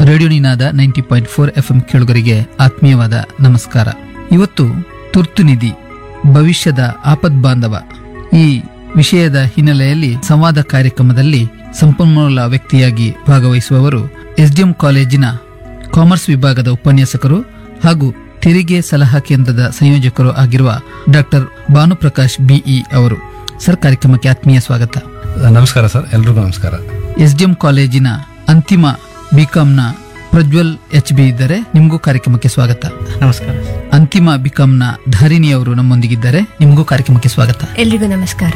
radio Ninada ninety point four F M ಕೇಳುಗರಿಗೆ ಆತ್ಮೀಯವಾದ ನಮಸ್ಕಾರ ಇವತ್ತು ತುರ್ತು ನಿಧಿ ಭವಿಷ್ಯದ ಆಪದ್ ಬಾಂಧವ ಈ ವಿಷಯದ ಹಿನ್ನೆಲೆಯಲ್ಲಿ ಸಂವಾದ ಕಾರ್ಯಕ್ರಮದಲ್ಲಿ ಸಂಪನ್ಮೂಲ ವ್ಯಕ್ತಿಯಾಗಿ ಭಾಗವಹಿಸುವವರು ಎಸ್ಡಿಎಂ ಕಾಲೇಜಿನ ಕಾಮರ್ಸ್ ವಿಭಾಗದ ಉಪನ್ಯಾಸಕರು ಹಾಗೂ ತೆರಿಗೆ ಸಲಹಾ ಕೇಂದ್ರದ ಸಂಯೋಜಕರು ಆಗಿರುವ ಡಾಕ್ಟರ್ ಭಾನುಪ್ರಕಾಶ್ ಬಿಇ ಅವರು ಸರ್ ಕಾರ್ಯಕ್ರಮಕ್ಕೆ ಆತ್ಮೀಯ ಸ್ವಾಗತ ನಮಸ್ಕಾರ ಸರ್ ಎಲ್ರಿಗೂ ನಮಸ್ಕಾರ ಎಸ್ಡಿಎಂ ಕಾಲೇಜಿನ ಅಂತಿಮ ಬಿಕಾಂನ ಪ್ರಜ್ವಲ್ ಎಚ್ ಬಿ ಇದ್ದಾರೆ ನಿಮಗೂ ಕಾರ್ಯಕ್ರಮಕ್ಕೆ ಸ್ವಾಗತ ನಮಸ್ಕಾರ ಅಂತಿಮ ಬಿಕಾಂನ ಧಾರಿಣಿ ಅವರು ನಮ್ಮೊಂದಿಗಿದ್ದಾರೆ ನಿಮಗೂ ಕಾರ್ಯಕ್ರಮಕ್ಕೆ ಸ್ವಾಗತ ಎಲ್ರಿಗೂ ನಮಸ್ಕಾರ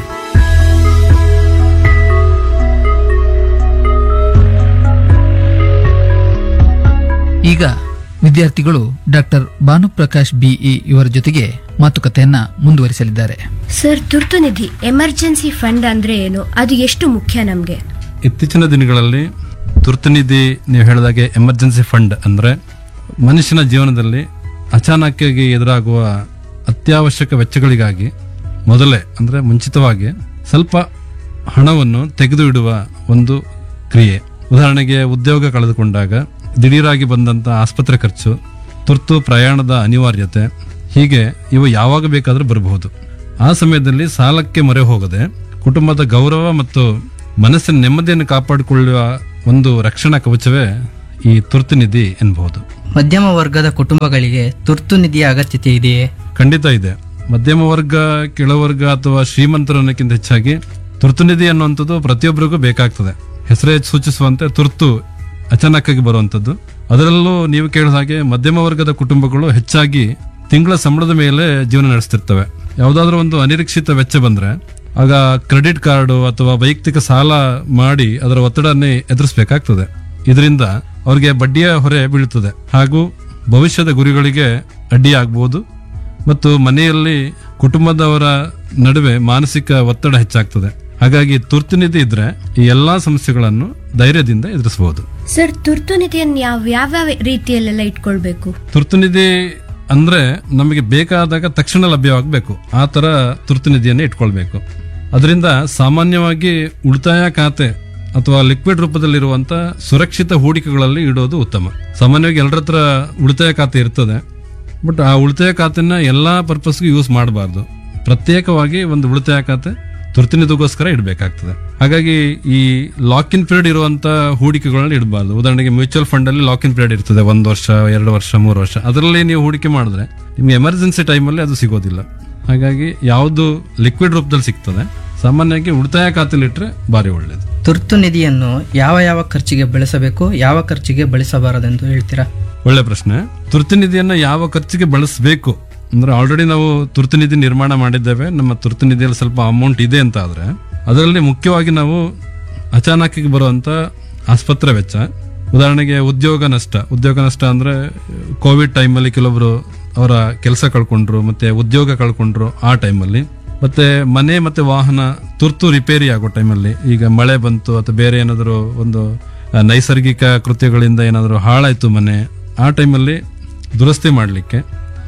ಈಗ ವಿದ್ಯಾರ್ಥಿಗಳು ಡಾಕ್ಟರ್ ಭಾನುಪ್ರಕಾಶ್ ಬಿಇ ಇವರ ಜೊತೆಗೆ ಮಾತುಕತೆಯನ್ನ ಮುಂದುವರಿಸಲಿದ್ದಾರೆ ಸರ್ ತುರ್ತು ನಿಧಿ ಎಮರ್ಜೆನ್ಸಿ ಫಂಡ್ ಅಂದ್ರೆ ಏನು ಅದು ಎಷ್ಟು ಮುಖ್ಯ ನಮ್ಗೆ ಇತ್ತೀಚಿನ ದಿನಗಳಲ್ಲಿ ತುರ್ತು ನಿಧಿ ನೀವು ಹೇಳಿದಾಗೆ ಎಮರ್ಜೆನ್ಸಿ ಫಂಡ್ ಅಂದ್ರೆ ಮನುಷ್ಯನ ಜೀವನದಲ್ಲಿ ಅಚಾನಕ್ಕಾಗಿ ಎದುರಾಗುವ ಅತ್ಯವಶ್ಯಕ ವೆಚ್ಚಗಳಿಗಾಗಿ ಮೊದಲೇ ಅಂದ್ರೆ ಮುಂಚಿತವಾಗಿ ಸ್ವಲ್ಪ ಹಣವನ್ನು ತೆಗೆದು ಇಡುವ ಒಂದು ಕ್ರಿಯೆ ಉದಾಹರಣೆಗೆ ಉದ್ಯೋಗ ಕಳೆದುಕೊಂಡಾಗ ದಿಢೀರಾಗಿ ಬಂದಂತ ಆಸ್ಪತ್ರೆ ಖರ್ಚು ತುರ್ತು ಪ್ರಯಾಣದ ಅನಿವಾರ್ಯತೆ ಹೀಗೆ ಇವು ಯಾವಾಗ ಬೇಕಾದರೂ ಬರಬಹುದು ಆ ಸಮಯದಲ್ಲಿ ಸಾಲಕ್ಕೆ ಮೊರೆ ಹೋಗದೆ ಕುಟುಂಬದ ಗೌರವ ಮತ್ತು ಮನಸ್ಸಿನ ನೆಮ್ಮದಿಯನ್ನು ಕಾಪಾಡಿಕೊಳ್ಳುವ ಒಂದು ರಕ್ಷಣಾ ಕವಚವೇ ಈ ತುರ್ತು ನಿಧಿ ಎನ್ನಬಹುದು ಮಧ್ಯಮ ವರ್ಗದ ಕುಟುಂಬಗಳಿಗೆ ತುರ್ತು ನಿಧಿಯ ಅಗತ್ಯತೆ ಇದೆಯೇ ಖಂಡಿತ ಇದೆ ಮಧ್ಯಮ ವರ್ಗ ಕೆಳವರ್ಗ ಅಥವಾ ಶ್ರೀಮಂತರು ಅನ್ನೋಕ್ಕಿಂತ ಹೆಚ್ಚಾಗಿ ತುರ್ತು ನಿಧಿ ಅನ್ನುವಂಥದ್ದು ಪ್ರತಿಯೊಬ್ಬರಿಗೂ ಬೇಕಾಗ್ತದೆ ಹೆಸರೇ ಸೂಚಿಸುವಂತೆ ತುರ್ತು ಅಚಾನಕ್ಕಾಗಿ ಬರುವಂಥದ್ದು ಅದರಲ್ಲೂ ನೀವು ಕೇಳಿದ ಹಾಗೆ ಮಧ್ಯಮ ವರ್ಗದ ಕುಟುಂಬಗಳು ಹೆಚ್ಚಾಗಿ ತಿಂಗಳ ಸಂಬಳದ ಮೇಲೆ ಜೀವನ ನಡೆಸ್ತಿರ್ತವೆ ಯಾವುದಾದ್ರೂ ಒಂದು ಅನಿರೀಕ್ಷಿತ ವೆಚ್ಚ ಬಂದ್ರೆ ಆಗ ಕ್ರೆಡಿಟ್ ಕಾರ್ಡು ಅಥವಾ ವೈಯಕ್ತಿಕ ಸಾಲ ಮಾಡಿ ಅದರ ಒತ್ತಡನ್ನೇ ಎದುರಿಸಬೇಕಾಗ್ತದೆ ಇದರಿಂದ ಅವರಿಗೆ ಬಡ್ಡಿಯ ಹೊರೆ ಬೀಳುತ್ತದೆ ಹಾಗೂ ಭವಿಷ್ಯದ ಗುರಿಗಳಿಗೆ ಅಡ್ಡಿಯಾಗಬಹುದು ಮತ್ತು ಮನೆಯಲ್ಲಿ ಕುಟುಂಬದವರ ನಡುವೆ ಮಾನಸಿಕ ಒತ್ತಡ ಹೆಚ್ಚಾಗ್ತದೆ ಹಾಗಾಗಿ ತುರ್ತು ನಿಧಿ ಇದ್ರೆ ಈ ಎಲ್ಲಾ ಸಮಸ್ಯೆಗಳನ್ನು ಧೈರ್ಯದಿಂದ ಎದುರಿಸಬಹುದು ಸರ್ ತುರ್ತು ನಿಧಿಯನ್ನು ಯಾವ ಯಾವ ರೀತಿಯಲ್ಲೆಲ್ಲ ಇಟ್ಕೊಳ್ಬೇಕು ತುರ್ತು ನಿಧಿ ಅಂದ್ರೆ ನಮಗೆ ಬೇಕಾದಾಗ ತಕ್ಷಣ ಲಭ್ಯವಾಗಬೇಕು ಆ ತರ ತುರ್ತು ನಿಧಿಯನ್ನು ಇಟ್ಕೊಳ್ಬೇಕು ಅದರಿಂದ ಸಾಮಾನ್ಯವಾಗಿ ಉಳಿತಾಯ ಖಾತೆ ಅಥವಾ ಲಿಕ್ವಿಡ್ ರೂಪದಲ್ಲಿರುವಂತ ಸುರಕ್ಷಿತ ಹೂಡಿಕೆಗಳಲ್ಲಿ ಇಡೋದು ಉತ್ತಮ ಸಾಮಾನ್ಯವಾಗಿ ಎಲ್ಲರ ಹತ್ರ ಉಳಿತಾಯ ಖಾತೆ ಇರ್ತದೆ ಬಟ್ ಆ ಉಳಿತಾಯ ಖಾತೆನ ಎಲ್ಲಾ ಪರ್ಪಸ್ಗೂ ಯೂಸ್ ಮಾಡಬಾರ್ದು ಪ್ರತ್ಯೇಕವಾಗಿ ಒಂದು ಉಳಿತಾಯ ಖಾತೆ ತುರ್ತಿನಿಧಿಗೋಸ್ಕರ ಇಡಬೇಕಾಗ್ತದೆ ಹಾಗಾಗಿ ಈ ಲಾಕ್ ಇನ್ ಪೀರಿಯಡ್ ಇರುವಂತ ಹೂಡಿಕೆಗಳನ್ನ ಇಡಬಾರ್ದು ಉದಾಹರಣೆಗೆ ಮ್ಯೂಚುವಲ್ ಫಂಡ್ ಅಲ್ಲಿ ಲಾಕ್ ಇನ್ ಪೀರಿಯಡ್ ಇರ್ತದೆ ಒಂದು ವರ್ಷ ಎರಡು ವರ್ಷ ಮೂರು ವರ್ಷ ಅದರಲ್ಲಿ ನೀವು ಹೂಡಿಕೆ ಮಾಡಿದ್ರೆ ನಿಮ್ಗೆ ಎಮರ್ಜೆನ್ಸಿ ಟೈಮಲ್ಲಿ ಅದು ಸಿಗೋದಿಲ್ಲ ಹಾಗಾಗಿ ಯಾವುದು ಲಿಕ್ವಿಡ್ ರೂಪದಲ್ಲಿ ಸಿಗ್ತದೆ ಸಾಮಾನ್ಯವಾಗಿ ಉಳಿತಾಯ ಖಾತೆಲಿ ಇಟ್ರೆ ಭಾರಿ ಒಳ್ಳೇದು ತುರ್ತು ನಿಧಿಯನ್ನು ಯಾವ ಯಾವ ಖರ್ಚಿಗೆ ಬಳಸಬೇಕು ಯಾವ ಖರ್ಚಿಗೆ ಬಳಸಬಾರದೆಂದು ಹೇಳ್ತೀರಾ ಒಳ್ಳೆ ಪ್ರಶ್ನೆ ತುರ್ತು ನಿಧಿಯನ್ನ ಯಾವ ಖರ್ಚಿಗೆ ಬಳಸಬೇಕು ಅಂದ್ರೆ ಆಲ್ರೆಡಿ ನಾವು ತುರ್ತು ನಿಧಿ ನಿರ್ಮಾಣ ಮಾಡಿದ್ದೇವೆ ನಮ್ಮ ತುರ್ತು ನಿಧಿಯಲ್ಲಿ ಸ್ವಲ್ಪ ಅಮೌಂಟ್ ಇದೆ ಅಂತ ಆದ್ರೆ ಅದರಲ್ಲಿ ಮುಖ್ಯವಾಗಿ ನಾವು ಅಚಾನಕ್ಕಿಗೆ ಬರುವಂತ ಆಸ್ಪತ್ರೆ ವೆಚ್ಚ ಉದಾಹರಣೆಗೆ ಉದ್ಯೋಗ ನಷ್ಟ ಉದ್ಯೋಗ ನಷ್ಟ ಅಂದ್ರೆ ಕೋವಿಡ್ ಟೈಮಲ್ಲಿ ಕೆಲವೊಬ್ರು ಅವರ ಕೆಲಸ ಕಳ್ಕೊಂಡ್ರು ಮತ್ತೆ ಉದ್ಯೋಗ ಕಳ್ಕೊಂಡ್ರು ಆ ಟೈಮಲ್ಲಿ ಮತ್ತೆ ಮನೆ ಮತ್ತೆ ವಾಹನ ತುರ್ತು ರಿಪೇರಿ ಆಗೋ ಟೈಮಲ್ಲಿ ಈಗ ಮಳೆ ಬಂತು ಅಥವಾ ಬೇರೆ ಏನಾದರೂ ಒಂದು ಆ, ನೈಸರ್ಗಿಕ ಕೃತ್ಯಗಳಿಂದ ಏನಾದರೂ ಹಾಳಾಯ್ತು ಮನೆ ಆ ಟೈಮಲ್ಲಿ ದುರಸ್ತಿ ಮಾಡಲಿಕ್ಕೆ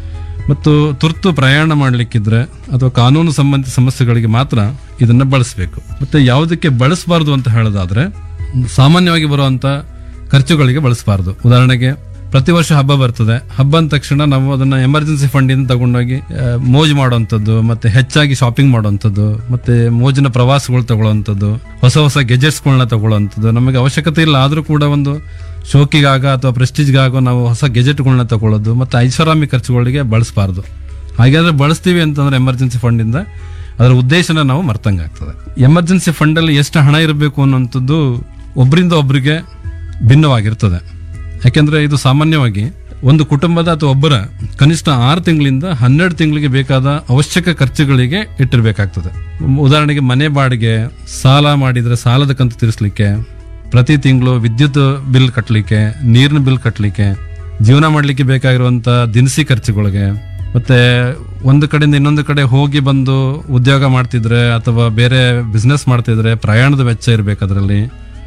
ಮತ್ತು ತುರ್ತು ಪ್ರಯಾಣ ಮಾಡಲಿಕ್ಕಿದ್ರೆ ಅಥವಾ ಕಾನೂನು ಸಂಬಂಧಿತ ಸಮಸ್ಯೆಗಳಿಗೆ ಮಾತ್ರ ಇದನ್ನ ಬಳಸಬೇಕು ಮತ್ತೆ ಯಾವುದಕ್ಕೆ ಬಳಸಬಾರ್ದು ಅಂತ ಹೇಳೋದಾದ್ರೆ ಸಾಮಾನ್ಯವಾಗಿ ಬರುವಂತ ಖರ್ಚುಗಳಿಗೆ ಬಳಸಬಾರ್ದು ಉದಾಹರಣೆಗೆ ಪ್ರತಿ ವರ್ಷ ಹಬ್ಬ ಬರ್ತದೆ ಹಬ್ಬ ಅಂದ ತಕ್ಷಣ ನಾವು ಅದನ್ನ ಎಮರ್ಜೆನ್ಸಿ ಫಂಡ್ ಇಂದ ತಗೊಂಡೋಗಿ ಆ, ಮೋಜ್ ಮಾಡುವಂಥದ್ದು ಮತ್ತೆ ಹೆಚ್ಚಾಗಿ ಶಾಪಿಂಗ್ ಮಾಡುವಂಥದ್ದು ಮತ್ತೆ ಮೋಜಿನ ಪ್ರವಾಸಗಳು ತಗೊಳ್ಳುವಂಥದ್ದು ಹೊಸ ಹೊಸ ಗೆಜೆಟ್ಸ್ಗಳನ್ನ ತಗೊಳ್ಳುವಂಥದ್ದು ನಮಗೆ ಅವಶ್ಯಕತೆ ಇಲ್ಲ ಆದ್ರೂ ಕೂಡ ಒಂದು ಶೋಕಿಗಾಗ ಅಥವಾ ಪ್ರೆಸ್ಟೀಜ್ಗಾಗೋ ನಾವು ಹೊಸ ಗೆಜೆಟ್ಗಳನ್ನ ತಗೊಳ್ಳೋದು ಮತ್ತೆ ಐಷಾರಾಮಿ ಖರ್ಚುಗಳಿಗೆ ಬಳಸಬಾರ್ದು ಹಾಗಾದ್ರೆ ಬಳಸ್ತೀವಿ ಅಂತಂದ್ರೆ ಎಮರ್ಜೆನ್ಸಿ ಫಂಡ್ ಇಂದ ಅದರ ಉದ್ದೇಶನ ನಾವು ಮರ್ತಂಗಾಗ್ತದೆ ಎಮರ್ಜೆನ್ಸಿ ಫಂಡ್ ಅಲ್ಲಿ ಎಷ್ಟು ಹಣ ಇರಬೇಕು ಅನ್ನುವಂಥದ್ದು ಒಬ್ಬರಿಂದ ಒಬ್ಬರಿಗೆ ಭಿನ್ನವಾಗಿರ್ತದೆ ಯಾಕೆಂದ್ರೆ ಇದು ಸಾಮಾನ್ಯವಾಗಿ ಒಂದು ಕುಟುಂಬದ ಅಥವಾ ಒಬ್ಬರ ಕನಿಷ್ಠ ಆರು ತಿಂಗಳಿಂದ ಹನ್ನೆರಡು ತಿಂಗಳಿಗೆ ಬೇಕಾದ ಅವಶ್ಯಕ ಖರ್ಚುಗಳಿಗೆ ಇಟ್ಟಿರ್ಬೇಕಾಗ್ತದೆ ಉದಾಹರಣೆಗೆ ಮನೆ ಬಾಡಿಗೆ ಸಾಲ ಮಾಡಿದ್ರೆ ಸಾಲದ ಕಂತು ತೀರಿಸಲಿಕ್ಕೆ ಪ್ರತಿ ತಿಂಗಳು ವಿದ್ಯುತ್ ಬಿಲ್ ಕಟ್ಟಲಿಕ್ಕೆ ನೀರಿನ ಬಿಲ್ ಕಟ್ಟಲಿಕ್ಕೆ ಜೀವನ ಮಾಡಲಿಕ್ಕೆ ಬೇಕಾಗಿರುವಂತ ದಿನಸಿ ಖರ್ಚುಗಳಿಗೆ ಮತ್ತೆ ಒಂದು ಕಡೆಯಿಂದ ಇನ್ನೊಂದು ಕಡೆ ಹೋಗಿ ಬಂದು ಉದ್ಯೋಗ ಮಾಡ್ತಿದ್ರೆ ಅಥವಾ ಬೇರೆ ಬಿಸ್ನೆಸ್ ಮಾಡ್ತಿದ್ರೆ ಪ್ರಯಾಣದ ವೆಚ್ಚ ಇರಬೇಕು ಅದರಲ್ಲಿ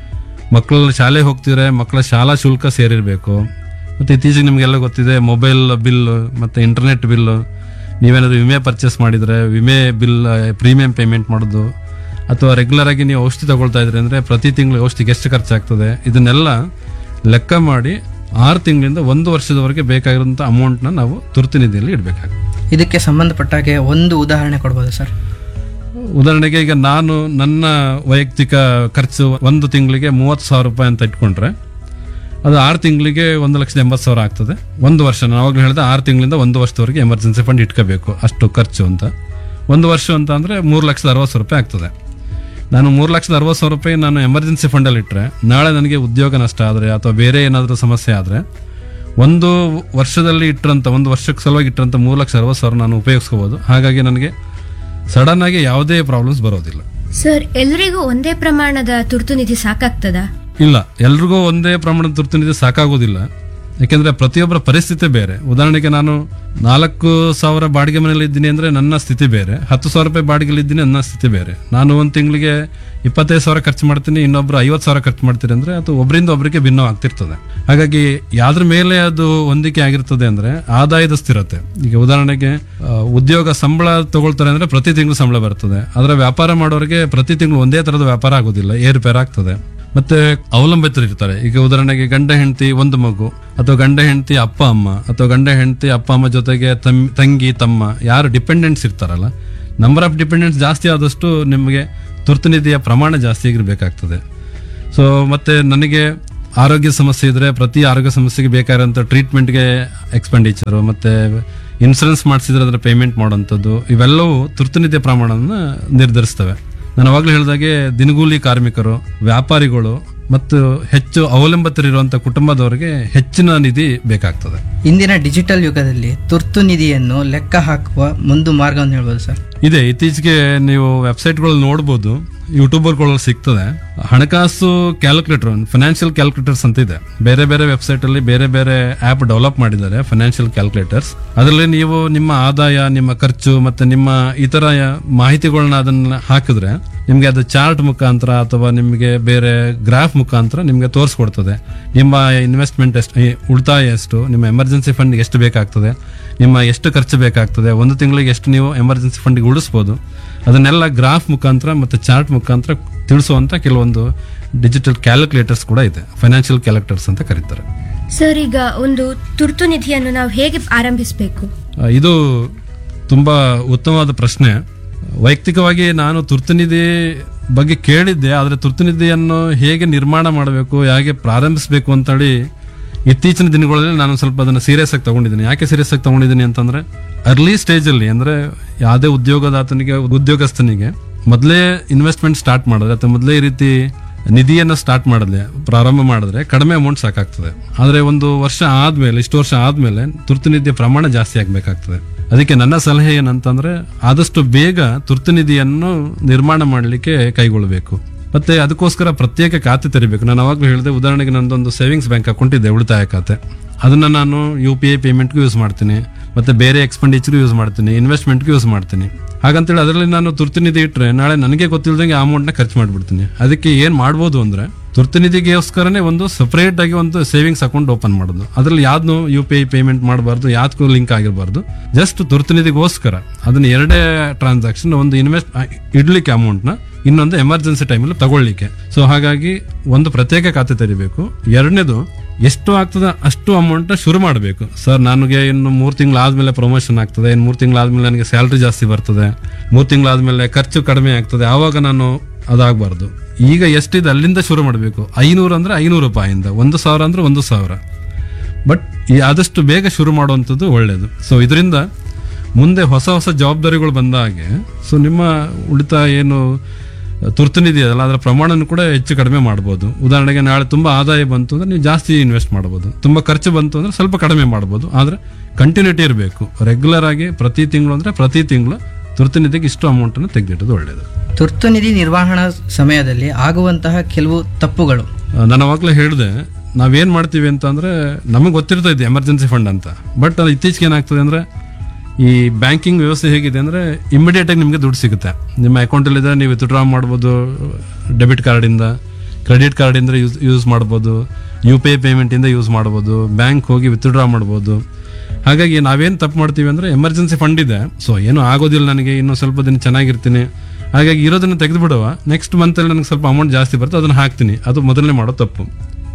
ಮಕ್ಕಳು ಶಾಲೆ ಹೋಗ್ತಿದ್ರೆ ಮಕ್ಕಳ ಶಾಲಾ ಶುಲ್ಕ ಸೇರಿರಬೇಕು ಮತ್ತೆ ಇತ್ತೀಚೆಗೆ ನಿಮಗೆಲ್ಲ ಗೊತ್ತಿದೆ ಮೊಬೈಲ್ ಬಿಲ್ ಮತ್ತೆ ಇಂಟರ್ನೆಟ್ ಬಿಲ್ ನೀವೇನಾದ್ರು ವಿಮೆ ಪರ್ಚೇಸ್ ಮಾಡಿದ್ರೆ ವಿಮೆ ಬಿಲ್ ಪ್ರೀಮಿಯಂ ಪೇಮೆಂಟ್ ಮಾಡೋದು ಅಥವಾ ರೆಗ್ಯುಲರ್ ಆಗಿ ನೀವು ಔಷಧಿ ತಗೊಳ್ತಾ ಇದ್ರಿ ಅಂದ್ರೆ ಪ್ರತಿ ತಿಂಗಳು ಔಷಧಿಗೆ ಎಷ್ಟು ಖರ್ಚಾಗ್ತದೆ ಇದನ್ನೆಲ್ಲ ಲೆಕ್ಕ ಮಾಡಿ ಆರು ತಿಂಗಳಿಂದ ಒಂದು ವರ್ಷದವರೆಗೆ ಬೇಕಾಗಿರುವಂಥ ಅಮೌಂಟ್ನ ನಾವು ತುರ್ತು ನಿಧಿಯಲ್ಲಿ ಇಡಬೇಕಾಗುತ್ತೆ ಇದಕ್ಕೆ ಸಂಬಂಧಪಟ್ಟಾಗೆ ಒಂದು ಉದಾಹರಣೆ ಕೊಡ್ಬೋದು ಸರ್ ಉದಾಹರಣೆಗೆ ಈಗ ನಾನು ನನ್ನ ವೈಯಕ್ತಿಕ ಖರ್ಚು ಒಂದು ತಿಂಗಳಿಗೆ ಮೂವತ್ತು ಸಾವಿರ ರೂಪಾಯಿ ಅಂತ ಇಟ್ಕೊಂಡ್ರೆ ಅದು ಆರು ತಿಂಗಳಿಗೆ ಒಂದು ಲಕ್ಷದ ಎಂಬತ್ತು ಸಾವಿರ ಆಗ್ತದೆ ಒಂದು ವರ್ಷ ನಾನು ಅವಾಗಲೇ ಹೇಳಿದೆ ಆರು ತಿಂಗಳಿಂದ ಒಂದು ವರ್ಷದವರೆಗೆ ಎಮರ್ಜೆನ್ಸಿ ಫಂಡ್ ಇಟ್ಕೋಬೇಕು ಅಷ್ಟು ಖರ್ಚು ಅಂತ ಒಂದು ವರ್ಷ ಅಂತ ಅಂದರೆ ಮೂರು ಲಕ್ಷದ ಅರವತ್ತು ಸಾವಿರ ರೂಪಾಯಿ ಆಗ್ತದೆ ನಾನು ಮೂರು ಲಕ್ಷದ ಅರವತ್ತು ಸಾವಿರ ರೂಪಾಯಿ ನಾನು ಎಮರ್ಜೆನ್ಸಿ ಫಂಡಲ್ಲಿ ಇಟ್ಟರೆ ನಾಳೆ ನನಗೆ ಉದ್ಯೋಗ ನಷ್ಟ ಆದರೆ ಅಥವಾ ಬೇರೆ ಏನಾದರೂ ಸಮಸ್ಯೆ ಆದರೆ ಒಂದು ವರ್ಷದಲ್ಲಿ ಇಟ್ಟರಂತ ಒಂದು ವರ್ಷಕ್ಕೆ ಸಲುವಾಗಿ ಇಟ್ಟರಂತ ಮೂರು ಲಕ್ಷ ಅರವತ್ತು ಸಾವಿರ ನಾನು ಉಪಯೋಗಿಸ್ಕೋಬೋದು ಹಾಗಾಗಿ ನನಗೆ ಸಡನ್ ಆಗಿ ಯಾವುದೇ ಪ್ರಾಬ್ಲಮ್ಸ್ ಬರೋದಿಲ್ಲ ಸರ್ ಎಲ್ರಿಗೂ ಒಂದೇ ಪ್ರಮಾಣದ ತುರ್ತು ನಿಧಿ ಸಾಕಾಗ್ತದಾ ಇಲ್ಲ ಎಲ್ರಿಗೂ ಒಂದೇ ಪ್ರಮಾಣದ ತುರ್ತು ನಿಧಿ ಸಾಕಾಗೋದಿಲ್ಲ ಯಾಕೆಂದ್ರೆ ಪ್ರತಿಯೊಬ್ಬರ ಪರಿಸ್ಥಿತಿ ಬೇರೆ ಉದಾಹರಣೆಗೆ ನಾನು ನಾಲ್ಕು ಸಾವಿರ ಬಾಡಿಗೆ ಮನೆಯಲ್ಲಿ ಇದ್ದೀನಿ ಅಂದ್ರೆ ನನ್ನ ಸ್ಥಿತಿ ಬೇರೆ ಹತ್ತು ಸಾವಿರ ರೂಪಾಯಿ ಬಾಡಿಗೆಲಿ ಇದ್ದೀನಿ ನನ್ನ ಸ್ಥಿತಿ ಬೇರೆ ನಾನು ಒಂದು ತಿಂಗಳಿಗೆ ಇಪ್ಪತ್ತೈದು ಸಾವಿರ ಖರ್ಚು ಮಾಡ್ತೀನಿ ಇನ್ನೊಬ್ರು ಐವತ್ತು ಸಾವಿರ ಖರ್ಚು ಮಾಡ್ತೀರಿ ಅಂದ್ರೆ ಅದು ಒಬ್ಬರಿಂದ ಒಬ್ಬರಿಗೆ ಭಿನ್ನವಾಗ್ತಿರ್ತದೆ ಹಾಗಾಗಿ ಯಾವ್ದ್ರ ಮೇಲೆ ಅದು ಹೊಂದಿಕೆ ಆಗಿರ್ತದೆ ಅಂದ್ರೆ ಆದಾಯದ ಸ್ಥಿರತೆ ಈಗ ಉದಾಹರಣೆಗೆ ಆ, ಉದ್ಯೋಗ ಸಂಬಳ ತಗೊಳ್ತಾರೆ ಅಂದ್ರೆ ಪ್ರತಿ ತಿಂಗಳು ಸಂಬಳ ಬರ್ತದೆ ಆದ್ರೆ ವ್ಯಾಪಾರ ಮಾಡೋರಿಗೆ ಪ್ರತಿ ತಿಂಗಳು ಒಂದೇ ತರದ ವ್ಯಾಪಾರ ಆಗೋದಿಲ್ಲ ಏರುಪೇರು ಆಗ್ತದೆ ಮತ್ತೆ ಅವಲಂಬಿತರು ಇರ್ತಾರೆ ಈಗ ಉದಾಹರಣೆಗೆ ಗಂಡ ಹೆಂಡತಿ ಒಂದು ಮಗು ಅಥವಾ ಗಂಡ ಹೆಂಡತಿ ಅಪ್ಪ ಅಮ್ಮ ಅಥವಾ ಗಂಡ ಹೆಂಡತಿ ಅಪ್ಪ ಅಮ್ಮ ಜೊತೆಗೆ ತಮ್- ತಂಗಿ ತಮ್ಮ ಯಾರು ಡಿಪೆಂಡೆಂಟ್ಸ್ ಇರ್ತಾರಲ್ಲ ನಂಬರ್ ಆಫ್ ಡಿಪೆಂಡೆಂಟ್ಸ್ ಜಾಸ್ತಿ ಆದಷ್ಟು ನಿಮಗೆ ತುರ್ತು ನಿಧಿಯ ಪ್ರಮಾಣ ಜಾಸ್ತಿ ಆಗಿರ್ಬೇಕಾಗ್ತದೆ ಸೊ ಮತ್ತೆ ನನಗೆ ಆರೋಗ್ಯ ಸಮಸ್ಯೆ ಇದ್ರೆ ಪ್ರತಿ ಆರೋಗ್ಯ ಸಮಸ್ಯೆಗೆ ಬೇಕಾಗಿರೋಂಥ ಟ್ರೀಟ್ಮೆಂಟ್ಗೆ ಎಕ್ಸ್ಪೆಂಡಿಚರು ಮತ್ತೆ ಇನ್ಸೂರೆನ್ಸ್ ಮಾಡಿಸಿದ್ರೆ ಅದರ ಪೇಮೆಂಟ್ ಮಾಡೋಂಥದ್ದು ಇವೆಲ್ಲವೂ ತುರ್ತು ನಿಧಿಯ ಪ್ರಮಾಣವನ್ನು ನಿರ್ಧರಿಸ್ತವೆ ನಾನು ಅವಾಗಲೇ ಹೇಳಿದಾಗೆ ದಿನಗೂಲಿ ಕಾರ್ಮಿಕರು ವ್ಯಾಪಾರಿಗಳು ಮತ್ತು ಹೆಚ್ಚು ಅವಲಂಬಿತರಿರುವಂಥ ಕುಟುಂಬದವರಿಗೆ ಹೆಚ್ಚಿನ ನಿಧಿ ಬೇಕಾಗ್ತದೆ ಇಂದಿನ ಡಿಜಿಟಲ್ ಯುಗದಲ್ಲಿ ತುರ್ತು ನಿಧಿಯನ್ನು ಲೆಕ್ಕ ಹಾಕುವ ಮುಂದು ಮಾರ್ಗವನ್ನು ಹೇಳ್ಬೋದು ಸರ್ ಇದೆ ಇತ್ತೀಚೆಗೆ ನೀವು ವೆಬ್ಸೈಟ್ಗಳು ನೋಡ್ಬೋದು ಯೂಟ್ಯೂಬರ್ಗಳಲ್ಲಿ ಸಿಗ್ತದೆ ಹಣಕಾಸು ಕ್ಯಾಲ್ಕುಲೇಟರ್ ಫೈನಾನ್ಷಿಯಲ್ ಕ್ಯಾಲ್ಕುಲೇಟರ್ಸ್ ಅಂತ ಇದೆ ಬೇರೆ ಬೇರೆ ವೆಬ್ಸೈಟ್ ಅಲ್ಲಿ ಬೇರೆ ಬೇರೆ ಆಪ್ ಡೆವಲಪ್ ಮಾಡಿದ್ದಾರೆ ಫೈನಾನ್ಷಿಯಲ್ ಕ್ಯಾಲ್ಕುಲೇಟರ್ಸ್ ಅದರಲ್ಲಿ ನೀವು ನಿಮ್ಮ ಆದಾಯ ನಿಮ್ಮ ಖರ್ಚು ಮತ್ತೆ ನಿಮ್ಮ ಇತರ ಮಾಹಿತಿಗಳನ್ನ ಅದನ್ನ ಹಾಕಿದ್ರೆ ನಿಮ್ಗೆ ಅದು ಚಾರ್ಟ್ ಮುಖಾಂತರ ಅಥವಾ ನಿಮಗೆ ಬೇರೆ ಗ್ರಾಫ್ ಮುಖಾಂತರ ನಿಮ್ಗೆ ತೋರಿಸ್ಕೊಡ್ತದೆ ನಿಮ್ಮ ಇನ್ವೆಸ್ಟ್ಮೆಂಟ್ ಎಷ್ಟು ಈ ಉಳಿತಾಯ ಎಷ್ಟು ನಿಮ್ಮ ಎಮರ್ಜೆನ್ಸಿ ಫಂಡ್ ಎಷ್ಟು ಬೇಕಾಗ್ತದೆ ನಿಮ್ಮ ಎಷ್ಟು ಖರ್ಚು ಬೇಕಾಗ್ತದೆ ಒಂದು ತಿಂಗಳಿಗೆ ಎಷ್ಟು ನೀವು ಎಮರ್ಜೆನ್ಸಿ ಫಂಡ್ಗೆ ಉಳಿಸ್ಬೋದು ಅದನ್ನೆಲ್ಲ ಗ್ರಾಫ್ ಮುಖಾಂತರ ಮತ್ತು ಚಾರ್ಟ್ ಮುಖಾಂತರ ತಿಳಿಸುವಂತ ಕೆಲವೊಂದು ಡಿಜಿಟಲ್ ಕ್ಯಾಲ್ಕುಲೇಟರ್ಸ್ ಕೂಡ ಇದೆ ಫೈನಾನ್ಷಿಯಲ್ ಕ್ಯಾಲ್ಕುಲೇಟರ್ಸ್ ಅಂತ ಕರೀತಾರೆ ಸರ್ ಈಗ ಒಂದು ತುರ್ತು ನಿಧಿಯನ್ನು ನಾವು ಹೇಗೆ ಆರಂಭಿಸಬೇಕು ಆ, ಇದು ತುಂಬಾ ಉತ್ತಮವಾದ ಪ್ರಶ್ನೆ ವೈಯಕ್ತಿಕವಾಗಿ ನಾನು ತುರ್ತು ನಿಧಿ ಬಗ್ಗೆ ಕೇಳಿದ್ದೆ ಆದರೆ ತುರ್ತು ನಿಧಿಯನ್ನು ಹೇಗೆ ನಿರ್ಮಾಣ ಮಾಡಬೇಕು ಹೇಗೆ ಪ್ರಾರಂಭಿಸಬೇಕು ಅಂತೇಳಿ ಇತ್ತೀಚಿನ ದಿನಗಳಲ್ಲಿ ನಾನು ಸ್ವಲ್ಪ ಅದನ್ನು ಸೀರಿಯಸ್ ಆಗಿ ತಗೊಂಡಿದ್ದೀನಿ ಯಾಕೆ ಸೀರಿಯಸ್ ಆಗಿ ತಗೊಂಡಿದ್ದೀನಿ ಅಂತಂದ್ರೆ ಅರ್ಲಿ ಸ್ಟೇಜಲ್ಲಿ ಅಂದ್ರೆ ಯಾವುದೇ ಉದ್ಯೋಗದಾತನಿಗೆ ಉದ್ಯೋಗಸ್ಥನಿಗೆ ಮೊದಲೇ ಇನ್ವೆಸ್ಟ್ಮೆಂಟ್ ಸ್ಟಾರ್ಟ್ ಮಾಡಿದ್ರೆ ಅಥವಾ ಮೊದಲೇ ಈ ರೀತಿ ನಿಧಿಯನ್ನು ಸ್ಟಾರ್ಟ್ ಮಾಡಿದ್ರೆ ಪ್ರಾರಂಭ ಮಾಡಿದ್ರೆ ಕಡಿಮೆ ಅಮೌಂಟ್ ಸಾಕಾಗ್ತದೆ ಆದರೆ ಒಂದು ವರ್ಷ ಆದ್ಮೇಲೆ ಇಷ್ಟು ವರ್ಷ ಆದ್ಮೇಲೆ ತುರ್ತು ನಿಧಿಯ ಪ್ರಮಾಣ ಜಾಸ್ತಿ ಆಗಬೇಕಾಗ್ತದೆ ಅದಕ್ಕೆ ನನ್ನ ಸಲಹೆ ಏನಂತಂದ್ರೆ ಆದಷ್ಟು ಬೇಗ ತುರ್ತು ನಿಧಿಯನ್ನು ನಿರ್ಮಾಣ ಮಾಡಲಿಕ್ಕೆ ಕೈಗೊಳ್ಳಬೇಕು ಮತ್ತೆ ಅದಕ್ಕೋಸ್ಕರ ಪ್ರತ್ಯೇಕ ಖಾತೆ ತೆರಿಬೇಕು ನಾನು ಅವಾಗಲೂ ಹೇಳಿದೆ ಉದಾಹರಣೆಗೆ ನಂದೊಂದು ಸೇವಿಂಗ್ಸ್ ಬ್ಯಾಂಕ್ ಅಕೌಂಟ್ ಇದೆ ಉಳಿತಾಯ ಖಾತೆ ಅದನ್ನ ನಾನು ಯು ಪಿ ಐ ಪೇಮೆಂಟ್ಗೂ ಯೂಸ್ ಮಾಡ್ತೀನಿ ಮತ್ತೆ ಬೇರೆ ಎಕ್ಸ್ಪೆಂಡಿಚರ್ಗೂ ಯೂಸ್ ಮಾಡ್ತೀನಿ ಇನ್ವೆಸ್ಟ್ಮೆಂಟ್ಗೂ ಯೂಸ್ ಮಾಡ್ತೀನಿ ಹಾಗಂತೇಳಿ ಅದರಲ್ಲಿ ನಾನು ತುರ್ತು ನಿಧಿ ಇಟ್ಟರೆ ನಾಳೆ ನನಗೆ ಗೊತ್ತಿಲ್ಲದಂಗೆ ಆ ಅಮೌಂಟ್ನ ಖರ್ಚು ಮಾಡಿಬಿಡ್ತೀನಿ ಅದಕ್ಕೆ ಏನು ಮಾಡ್ಬೋದು ಅಂದ್ರೆ ತುರ್ತು ನಿಧಿಗೋಸ್ಕರನೇ ಒಂದು ಸಪರೇಟ್ ಆಗಿ ಒಂದು ಸೇವಿಂಗ್ಸ್ ಅಕೌಂಟ್ ಓಪನ್ ಮಾಡೋದು ಅದ್ರಲ್ಲಿ ಯಾವ್ದು ಯು ಪಿ ಐ ಪೇಮೆಂಟ್ ಮಾಡಬಾರ್ದು ಯಾವ್ದಕ್ಕೂ ಲಿಂಕ್ ಆಗಿರಬಾರ್ದು ಜಸ್ಟ್ ತುರ್ತು ನಿಧಿಗೋಸ್ಕರ ಅದನ್ನ ಎರಡೇ ಟ್ರಾನ್ಸಾಕ್ಷನ್ ಒಂದು ಇನ್ವೆಸ್ಟ್ ಇಡ್ಲಿಕ್ಕೆ ಅಮೌಂಟ್ನ ಇನ್ನೊಂದು ಎಮರ್ಜೆನ್ಸಿ ಟೈಮಲ್ಲಿ ತಗೊಳ್ಳಿಕ್ಕೆ ಸೊ ಹಾಗಾಗಿ ಒಂದು ಪ್ರತ್ಯೇಕ ಖಾತೆ ತೆರಿಬೇಕು ಎರಡನೇದು ಎಷ್ಟು ಆಗ್ತದ ಅಷ್ಟು ಅಮೌಂಟ್ ಶುರು ಮಾಡಬೇಕು ಸರ್ ನನಗೆ ಇನ್ನು ಮೂರು ತಿಂಗಳು ಆದ್ಮೇಲೆ ಪ್ರಮೋಷನ್ ಆಗ್ತದೆ ಇನ್ನು ಮೂರು ತಿಂಗಳು ಆದ್ಮೇಲೆ ನನಗೆ ಸ್ಯಾಲ್ರಿ ಜಾಸ್ತಿ ಬರ್ತದೆ ಮೂರು ತಿಂಗಳು ಆದ್ಮೇಲೆ ಖರ್ಚು ಕಡಿಮೆ ಆಗ್ತದೆ ಆವಾಗ ನಾನು ಅದಾಗಬಾರ್ದು ಈಗ ಎಷ್ಟಿದೆ ಅಲ್ಲಿಂದ ಶುರು ಮಾಡಬೇಕು ಐನೂರು ಅಂದ್ರೆ ಐನೂರು ರೂಪಾಯಿಂದ ಒಂದು ಸಾವಿರ ಅಂದ್ರೆ ಒಂದು ಸಾವಿರ ಬಟ್ ಈ ಆದಷ್ಟು ಬೇಗ ಶುರು ಮಾಡುವಂಥದ್ದು ಒಳ್ಳೆಯದು ಸೊ ಇದರಿಂದ ಮುಂದೆ ಹೊಸ ಹೊಸ ಜವಾಬ್ದಾರಿಗಳು ಬಂದಾಗೆ ಸೊ ನಿಮ್ಮ ಉಳಿತಾಯ ಏನು ತುರ್ತು ನಿಧಿ ಅದಲ್ಲ ಅದರ ಪ್ರಮಾಣನ ಕೂಡ ಹೆಚ್ಚು ಕಡಿಮೆ ಮಾಡ್ಬೋದು ಉದಾಹರಣೆಗೆ ನಾಳೆ ತುಂಬ ಆದಾಯ ಬಂತು ಅಂದ್ರೆ ನೀವು ಜಾಸ್ತಿ ಇನ್ವೆಸ್ಟ್ ಮಾಡ್ಬೋದು ತುಂಬ ಖರ್ಚು ಬಂತು ಅಂದ್ರೆ ಸ್ವಲ್ಪ ಕಡಿಮೆ ಮಾಡ್ಬೋದು ಆದರೆ ಕಂಟಿನ್ಯೂಟಿ ಇರಬೇಕು ರೆಗ್ಯುಲರ್ ಆಗಿ ಪ್ರತಿ ತಿಂಗಳು ಅಂದ್ರೆ ಪ್ರತಿ ತಿಂಗಳು ತುರ್ತು ನಿಧಿಗೆ ಇಷ್ಟು ಅಮೌಂಟನ್ನು ತೆಗೆದಿಡೋದು ಒಳ್ಳೆಯದು ತುರ್ತು ನಿಧಿ ನಿರ್ವಹಣಾ ಸಮಯದಲ್ಲಿ ಆಗುವಂತಹ ಕೆಲವು ತಪ್ಪುಗಳು ನಾನು ಅವಾಗಲೇ ಹೇಳಿದೆ ನಾವೇನ್ ಮಾಡ್ತೀವಿ ಅಂತ ಅಂದ್ರೆ ನಮಗೆ ಗೊತ್ತಿರ್ತಾ ಇದೆ ಎಮರ್ಜೆನ್ಸಿ ಫಂಡ್ ಅಂತ ಬಟ್ ಅದು ಇತ್ತೀಚೆಗೆ ಏನಾಗ್ತದೆ ಅಂದ್ರೆ ಈ ಬ್ಯಾಂಕಿಂಗ್ ವ್ಯವಸ್ಥೆ ಹೇಗಿದೆ ಅಂದ್ರೆ ಇಮಿಡಿಯೇಟ್ ಆಗಿ ನಿಮಗೆ ದುಡ್ಡು ಸಿಗುತ್ತೆ ನಿಮ್ಮ ಅಕೌಂಟಲ್ಲಿ ಇದ್ರೆ ನೀವು ವಿತ್ಡ್ರಾ ಮಾಡ್ಬೋದು ಡೆಬಿಟ್ ಕಾರ್ಡಿಂದ ಕ್ರೆಡಿಟ್ ಕಾರ್ಡಿಂದ ಯೂಸ್ ಯೂಸ್ ಮಾಡ್ಬೋದು ಯು ಪಿ ಐ ಪೇಮೆಂಟಿಂದ ಯೂಸ್ ಮಾಡ್ಬೋದು ಬ್ಯಾಂಕ್ ಹೋಗಿ ವಿತ್ಡ್ರಾ ಮಾಡ್ಬೋದು ಹಾಗಾಗಿ ನಾವೇನು ತಪ್ಪು ಮಾಡ್ತೀವಿ ಅಂದ್ರೆ ಎಮರ್ಜೆನ್ಸಿ ಫಂಡ್ ಇದೆ ಸೊ ಏನು ಆಗೋದಿಲ್ಲ ನನಗೆ ಇನ್ನೂ ಸ್ವಲ್ಪ ದಿನ ಚೆನ್ನಾಗಿರ್ತೀನಿ ಹಾಗಾಗಿ ಇರೋದನ್ನ ತೆಗೆದು ಬಿಡುವ ನೆಕ್ಸ್ಟ್ ಮಂತಲ್ಲಿ ನನಗೆ ಸ್ವಲ್ಪ ಅಮೌಂಟ್ ಜಾಸ್ತಿ ಬರುತ್ತೆ ಅದನ್ನ ಹಾಕ್ತೀನಿ ಅದು ಮೊದಲನೇ ಮಾಡೋ ತಪ್ಪು